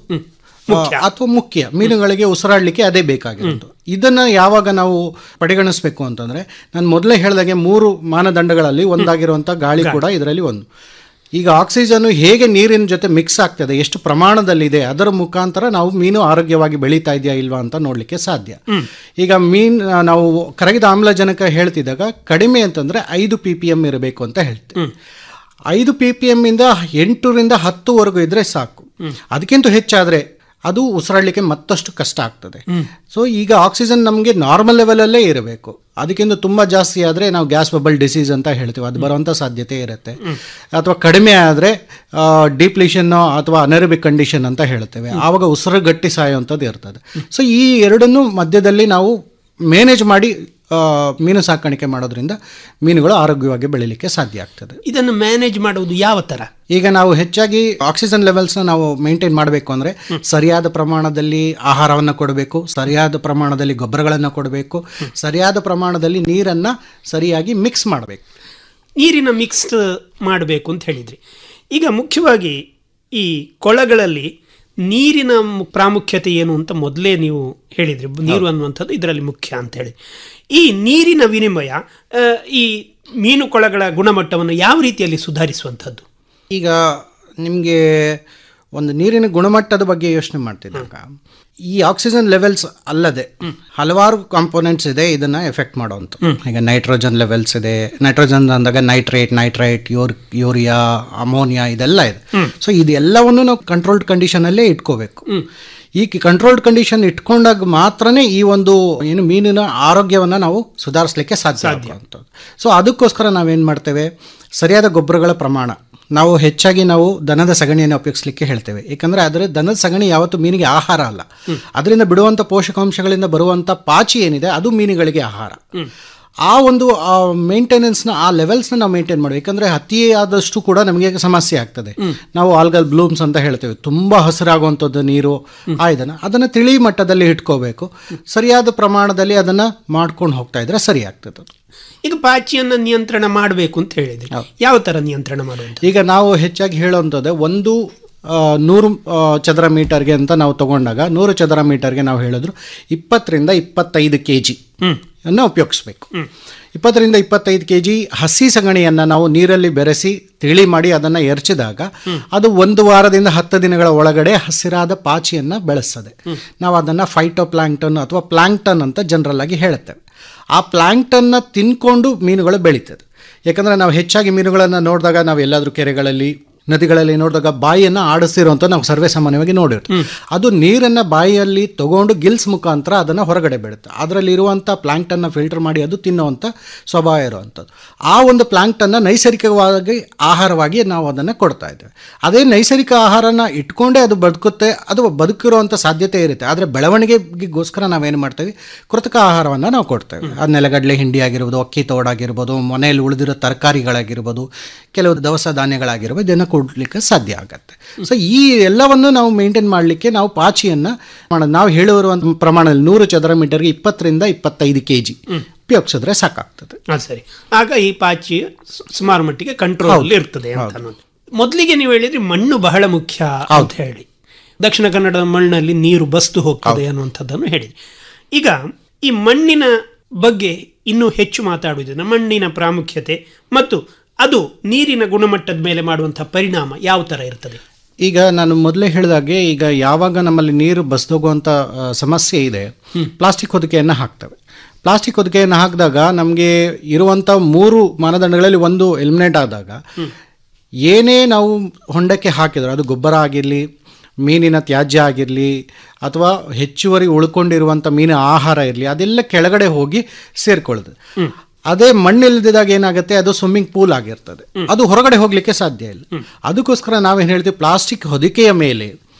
ಅಥವಾ ಮುಖ್ಯ ಮೀನುಗಳಿಗೆ ಉಸಿರಾಡಲಿಕ್ಕೆ ಅದೇ ಬೇಕಾಗಿರೋದು ಇದನ್ನ ಯಾವಾಗ ನಾವು ಪರಿಗಣಿಸಬೇಕು ಅಂತಂದ್ರೆ ನಾನು ಮೊದಲೇ ಹೇಳಿದಾಗೆ ಮೂರು ಮಾನದಂಡಗಳಲ್ಲಿ ಒಂದಾಗಿರುವಂಥ ಗಾಳಿ ಕೂಡ ಇದರಲ್ಲಿ ಒಂದು ಈಗ ಆಕ್ಸಿಜನ್ ಹೇಗೆ ನೀರಿನ ಜೊತೆ ಮಿಕ್ಸ್ ಆಗ್ತದೆ ಎಷ್ಟು ಪ್ರಮಾಣದಲ್ಲಿದೆ ಅದರ ಮುಖಾಂತರ ನಾವು ಮೀನು ಆರೋಗ್ಯವಾಗಿ ಬೆಳೀತಾ ಇದೆಯಾ ಇಲ್ವಾ ಅಂತ ನೋಡಲಿಕ್ಕೆ ಸಾಧ್ಯ ಈಗ ಮೀನ್ ಆ, ನಾವು ಕರಗಿದ ಆಮ್ಲಜನಕ ಹೇಳ್ತಿದ್ದಾಗ ಕಡಿಮೆ ಅಂತಂದ್ರೆ ಐದು ಪಿ ಪಿ ಎಮ್ ಇರಬೇಕು ಅಂತ ಹೇಳ್ತೀವಿ ಐದು ಪಿ ಪಿ ಎಮ್ ಇಂದ ಎಂಟರಿಂದ ಹತ್ತುವರೆಗೂ ಇದ್ರೆ ಸಾಕು ಅದಕ್ಕಿಂತ ಹೆಚ್ಚಾದ್ರೆ ಅದು ಉಸಿರಾಡಲಿಕ್ಕೆ ಮತ್ತಷ್ಟು ಕಷ್ಟ ಆಗ್ತದೆ ಸೊ ಈಗ ಆಕ್ಸಿಜನ್ ನಮಗೆ ನಾರ್ಮಲ್ ಲೆವೆಲಲ್ಲೇ ಇರಬೇಕು ಅದಕ್ಕಿಂತ ತುಂಬ ಜಾಸ್ತಿ ಆದರೆ ನಾವು ಗ್ಯಾಸ್ ಬಬಲ್ ಡಿಸೀಸ್ ಅಂತ ಹೇಳ್ತೀವಿ ಅದು ಬರುವಂಥ ಸಾಧ್ಯತೆ ಇರುತ್ತೆ ಅಥವಾ ಕಡಿಮೆ ಆದರೆ ಡಿಪ್ಲಿಷನ್ ಅಥವಾ ಅನರಬಿಕ್ ಕಂಡೀಷನ್ ಅಂತ ಹೇಳ್ತೇವೆ ಆವಾಗ ಉಸಿರು ಗಟ್ಟಿ ಸಾಯುವಂಥದ್ದು ಇರ್ತದೆ ಸೊ ಈ ಎರಡನ್ನೂ ಮಧ್ಯದಲ್ಲಿ ನಾವು ಮ್ಯಾನೇಜ್ ಮಾಡಿ ಆ, ಮೀನು ಸಾಕಾಣಿಕೆ ಮಾಡೋದ್ರಿಂದ ಮೀನುಗಳು ಆರೋಗ್ಯವಾಗಿ ಬೆಳೀಲಿಕ್ಕೆ ಸಾಧ್ಯ ಆಗ್ತದೆ ಇದನ್ನು ಮ್ಯಾನೇಜ್ ಮಾಡುವುದು ಯಾವ ತರ ಈಗ ನಾವು ಹೆಚ್ಚಾಗಿ ಆಕ್ಸಿಜನ್ ಲೆವೆಲ್ಸ್ನ ನಾವು ಮೇಂಟೈನ್ ಮಾಡಬೇಕು ಅಂದರೆ ಸರಿಯಾದ ಪ್ರಮಾಣದಲ್ಲಿ ಆಹಾರವನ್ನು ಕೊಡಬೇಕು ಸರಿಯಾದ ಪ್ರಮಾಣದಲ್ಲಿ ಗೊಬ್ಬರಗಳನ್ನು ಕೊಡಬೇಕು ಸರಿಯಾದ ಪ್ರಮಾಣದಲ್ಲಿ ನೀರನ್ನು ಸರಿಯಾಗಿ ಮಿಕ್ಸ್ ಮಾಡಬೇಕು ನೀರಿನ ಮಿಕ್ಸ್ ಮಾಡಬೇಕು ಅಂತ ಹೇಳಿದ್ರಿ ಈಗ ಮುಖ್ಯವಾಗಿ ಈ ಕೊಳಗಳಲ್ಲಿ ನೀರಿನ ಮು- ಪ್ರಾಮುಖ್ಯತೆ ಏನು ಅಂತ ಮೊದಲೇ ನೀವು ಹೇಳಿದ್ರಿ ನೀರು ಅನ್ನುವಂಥದ್ದು ಇದರಲ್ಲಿ ಮುಖ್ಯ ಅಂತ ಹೇಳಿ ಈ ನೀರಿನ ವಿನಿಮಯ ಆ, ಈ ಮೀನು ಕೊಳಗಳ ಗುಣಮಟ್ಟವನ್ನು ಯಾವ ರೀತಿಯಲ್ಲಿ ಸುಧಾರಿಸುವಂಥದ್ದು ಈಗ ನಿಮಗೆ ಒಂದು ನೀರಿನ ಗುಣಮಟ್ಟದ ಬಗ್ಗೆ ಯೋಚನೆ ಮಾಡ್ತಿದ್ದಾಗ ಈ ಆಕ್ಸಿಜನ್ ಲೆವೆಲ್ಸ್ ಅಲ್ಲದೆ ಹಲವಾರು ಕಾಂಪೋನೆಂಟ್ಸ್ ಇದೆ ಇದನ್ನ ಎಫೆಕ್ಟ್ ಮಾಡುವಂಥ ಈಗ ನೈಟ್ರೋಜನ್ ಲೆವೆಲ್ಸ್ ಇದೆ ನೈಟ್ರೋಜನ್ ಅಂದಾಗ ನೈಟ್ರೇಟ್ ನೈಟ್ರೈಟ್ ಯೂರ್ ಯೂರಿಯಾ ಅಮೋನಿಯಾ ಇದೆಲ್ಲ ಇದೆ ಸೊ ಇದೆಲ್ಲವನ್ನು ನಾವು ಕಂಟ್ರೋಲ್ಡ್ ಕಂಡೀಷನಲ್ಲೇ ಇಟ್ಕೋಬೇಕು ಈ ಕಂಟ್ರೋಲ್ಡ್ ಕಂಡೀಷನ್ ಇಟ್ಕೊಂಡಾಗ ಮಾತ್ರನೇ ಈ ಒಂದು ಏನು ಮೀನಿನ ಆರೋಗ್ಯವನ್ನು ನಾವು ಸುಧಾರಿಸಲಿಕ್ಕೆ ಸಾಧ್ಯ ಆಗುವಂಥದ್ದು ಸೊ ಅದಕ್ಕೋಸ್ಕರ ನಾವೇನು ಮಾಡ್ತೇವೆ ಸರಿಯಾದ ಗೊಬ್ಬರಗಳ ಪ್ರಮಾಣ ನಾವು ಹೆಚ್ಚಾಗಿ ನಾವು ದನದ ಸಗಣಿಯನ್ನು ಉಪಯೋಗಿಸ್ಲಿಕ್ಕೆ ಹೇಳ್ತೇವೆ ಏಕೆಂದರೆ ಅದರ ದನದ ಸಗಣಿ ಯಾವತ್ತು ಮೀನಿಗೆ ಆಹಾರ ಅಲ್ಲ ಅದರಿಂದ ಬಿಡುವಂಥ ಪೋಷಕಾಂಶಗಳಿಂದ ಬರುವಂಥ ಪಾಚಿ ಏನಿದೆ ಅದು ಮೀನುಗಳಿಗೆ ಆಹಾರ ಆ ಒಂದು ಮೇಂಟೆನೆನ್ಸ್ನ ಆ ಲೆವೆಲ್ಸ್ನ ನಾವು ಮೇಂಟೈನ್ ಮಾಡಬೇಕು ಯಾಕಂದರೆ ಅತಿ ಆದಷ್ಟು ಕೂಡ ನಮಗೆ ಸಮಸ್ಯೆ ಆಗ್ತದೆ ನಾವು ಆಲ್ಗಲ್ ಬ್ಲೂಮ್ಸ್ ಅಂತ ಹೇಳ್ತೇವೆ ತುಂಬ ಹಸಿರಾಗುವಂಥದ್ದು ನೀರು ಆ ಇದನ್ನು ಅದನ್ನು ತಿಳಿ ಮಟ್ಟದಲ್ಲಿ ಇಟ್ಕೋಬೇಕು ಸರಿಯಾದ ಪ್ರಮಾಣದಲ್ಲಿ ಅದನ್ನು ಮಾಡ್ಕೊಂಡು ಹೋಗ್ತಾ ಇದ್ರೆ ಸರಿ ಆಗ್ತದೆ ಈಗ ಪಾಚಿಯನ್ನು ನಿಯಂತ್ರಣ ಮಾಡಬೇಕು ಅಂತ ಹೇಳಿದ್ರಿ ಯಾವ ತರ ನಿಯಂತ್ರಣ ಮಾಡುವಂಥದ್ದು ಈಗ ನಾವು ಹೆಚ್ಚಾಗಿ ಹೇಳುವಂಥದ್ದು ಒಂದು ಆ, ನೂರು ಆ, ಚದರ ಮೀಟರ್ಗೆ ಅಂತ ನಾವು ತಗೊಂಡಾಗ ನೂರು ಚದರ ಮೀಟರ್ಗೆ ನಾವು ಹೇಳಿದ್ರು ಇಪ್ಪತ್ತರಿಂದ ಇಪ್ಪತ್ತೈದು ಕೆ ಜಿ ಅನ್ನು ಉಪಯೋಗಿಸ್ಬೇಕು ಇಪ್ಪತ್ತರಿಂದ ಇಪ್ಪತ್ತೈದು ಕೆ ಜಿ ಹಸಿ ಸಗಣಿಯನ್ನು ನಾವು ನೀರಲ್ಲಿ ಬೆರೆಸಿ ತಿಳಿ ಮಾಡಿ ಅದನ್ನು ಎರಚಿದಾಗ ಅದು ಒಂದು ವಾರದಿಂದ ಹತ್ತು ದಿನಗಳ ಒಳಗಡೆ ಹಸಿರಾದ ಪಾಚಿಯನ್ನು ಬೆಳೆಸ್ತದೆ ನಾವು ಅದನ್ನು ಫೈಟೋ ಪ್ಲಾಂಕ್ಟನ್ ಅಥವಾ ಪ್ಲಾಂಕ್ಟನ್ ಅಂತ ಜನರಲ್ ಆಗಿ ಹೇಳುತ್ತೇವೆ ಆ ಪ್ಲಾಂಕ್ಟನ್ನ ತಿನ್ಕೊಂಡು ಮೀನುಗಳು ಬೆಳೀತದೆ ಯಾಕಂದರೆ ನಾವು ಹೆಚ್ಚಾಗಿ ಮೀನುಗಳನ್ನು ನೋಡಿದಾಗ ನಾವು ಎಲ್ಲಾದರೂ ಕೆರೆಗಳಲ್ಲಿ ನದಿಗಳಲ್ಲಿ ನೋಡಿದಾಗ ಬಾಯಿಯನ್ನು ಆಡಿಸಿರುವಂಥ ನಾವು ಸರ್ವೇ ಸಾಮಾನ್ಯವಾಗಿ ನೋಡಿರ್ತೀವಿ ಅದು ನೀರನ್ನು ಬಾಯಿಯಲ್ಲಿ ತಗೊಂಡು ಗಿಲ್ಸ್ ಮುಖಾಂತರ ಅದನ್ನು ಹೊರಗಡೆ ಬಿಡುತ್ತೆ ಅದರಲ್ಲಿ ಇರುವಂಥ ಪ್ಲಾಂಕ್ಟನ್ನ ಫಿಲ್ಟರ್ ಮಾಡಿ ಅದು ತಿನ್ನುವಂಥ ಸ್ವಭಾವ ಇರುವಂಥದ್ದು ಆ ಒಂದು ಪ್ಲಾಂಕ್ಟನ್ನ ನೈಸರ್ಗಿಕವಾಗಿ ಆಹಾರವಾಗಿ ನಾವು ಅದನ್ನು ಕೊಡ್ತಾ ಇದ್ದೇವೆ ಅದೇ ನೈಸರ್ಗಿಕ ಆಹಾರನ ಇಟ್ಕೊಂಡೇ ಅದು ಬದುಕುತ್ತೆ ಅದು ಬದುಕಿರುವಂಥ ಸಾಧ್ಯತೆ ಇರುತ್ತೆ ಆದರೆ ಬೆಳವಣಿಗೆಗೋಸ್ಕರ ನಾವೇನು ಮಾಡ್ತೇವೆ ಕೃತಕ ಆಹಾರವನ್ನು ನಾವು ಕೊಡ್ತೇವೆ ಆ ನೆಲಗಡಲೆ ಹಿಂಡಿ ಆಗಿರ್ಬೋದು ಅಕ್ಕಿ ತೋಡಾಗಿರ್ಬೋದು ಮನೆಯಲ್ಲಿ ಉಳಿದಿರೋ ತರಕಾರಿಗಳಾಗಿರ್ಬೋದು ಕೆಲವು ದವಸ ಧಾನ್ಯಗಳಾಗಿರ್ಬೋದು ಇದನ್ನು ಕೊಡಲಿಕ್ಕೆ ಸಾಧ್ಯ ಆಗತ್ತೆ ಸೊ ಈ ಎಲ್ಲವನ್ನು ನಾವು ಮೇಂಟೈನ್ ಮಾಡಲಿಕ್ಕೆ ನಾವು ಪಾಚಿಯನ್ನು ಮಾಡೋದು ನಾವು ಹೇಳಿರುವಂಥ ಪ್ರಮಾಣದಲ್ಲಿ ನೂರು ಚದರ ಮೀಟರ್ಗೆ ಇಪ್ಪತ್ತರಿಂದ ಇಪ್ಪತ್ತೈದು ಕೆ ಜಿ ಉಪಯೋಗಿಸಿದ್ರೆ ಸಾಕಾಗ್ತದೆ ಹಾ ಸರಿ ಆಗ ಈ ಪಾಚಿ ಸು- ಸುಮಾರು ಮಟ್ಟಿಗೆ ಕಂಟ್ರೋಲ್ ಅಲ್ಲಿ ಇರ್ತದೆ ಅಂತ ಅನ್ನೋದು ಮೊದಲಿಗೆ ನೀವು ಹೇಳಿದ್ರಿ ಮಣ್ಣು ಬಹಳ ಮುಖ್ಯ ಅಂತ ಹೇಳಿ ದಕ್ಷಿಣ ಕನ್ನಡದ ಮಣ್ಣಲ್ಲಿ ನೀರು ಬಸ್ತು ಹೋಗ್ತದೆ ಅನ್ನುವಂಥದ್ದನ್ನು ಹೇಳಿದ್ರಿ ಈಗ ಈ ಮಣ್ಣಿನ ಬಗ್ಗೆ ಇನ್ನೂ ಹೆಚ್ಚು ಮಾತಾಡುವುದಿಲ್ಲ ಮಣ್ಣಿನ ಪ್ರಾಮುಖ್ಯತೆ ಮತ್ತು ಅದು ನೀರಿನ ಗುಣಮಟ್ಟದ ಮೇಲೆ ಮಾಡುವಂತಹ ಪರಿಣಾಮ ಯಾವ ತರ ಇರ್ತದೆ ಈಗ ನಾನು ಮೊದಲೇ ಹೇಳಿದಾಗೆ ಈಗ ಯಾವಾಗ ನಮ್ಮಲ್ಲಿ ನೀರು ಬಸ್ದೋಗುವಂಥ ಆ, ಸಮಸ್ಯೆ ಇದೆ ಪ್ಲಾಸ್ಟಿಕ್ ಹೊದಿಕೆಯನ್ನು ಹಾಕ್ತವೆ ಪ್ಲಾಸ್ಟಿಕ್ ಹೊದಿಕೆಯನ್ನು ಹಾಕಿದಾಗ ನಮಗೆ ಇರುವಂಥ ಮೂರು ಮಾನದಂಡಗಳಲ್ಲಿ ಒಂದು ಎಲಿಮಿನೇಟ್ ಆದಾಗ ಏನೇ ನಾವು ಹೊಂಡಕ್ಕೆ ಹಾಕಿದ್ರು ಅದು ಗೊಬ್ಬರ ಆಗಿರಲಿ ಮೀನಿನ ತ್ಯಾಜ್ಯ ಆಗಿರಲಿ ಅಥವಾ ಹೆಚ್ಚುವರಿ ಉಳ್ಕೊಂಡಿರುವಂಥ ಮೀನಿನ ಆಹಾರ ಇರಲಿ ಅದೆಲ್ಲ ಕೆಳಗಡೆ ಹೋಗಿ ಸೇರ್ಕೊಳ್ಳುತ್ತೆ ಅದೇ ಮಣ್ಣಿಲ್ಲದಿದ್ದಾಗ ಏನಾಗುತ್ತೆ ಅದು ಸ್ವಿಮ್ಮಿಂಗ್ ಪೂಲ್ ಆಗಿರ್ತದೆ ಅದು ಹೊರಗಡೆ ಹೋಗ್ಲಿಕ್ಕೆ ಸಾಧ್ಯ ಇಲ್ಲ ಅದಕ್ಕೋಸ್ಕರ ನಾವೇನು ಹೇಳ್ತೀವಿ ಪ್ಲಾಸ್ಟಿಕ್ ಹೊದಿಕೆಯ ಮೇಲೆ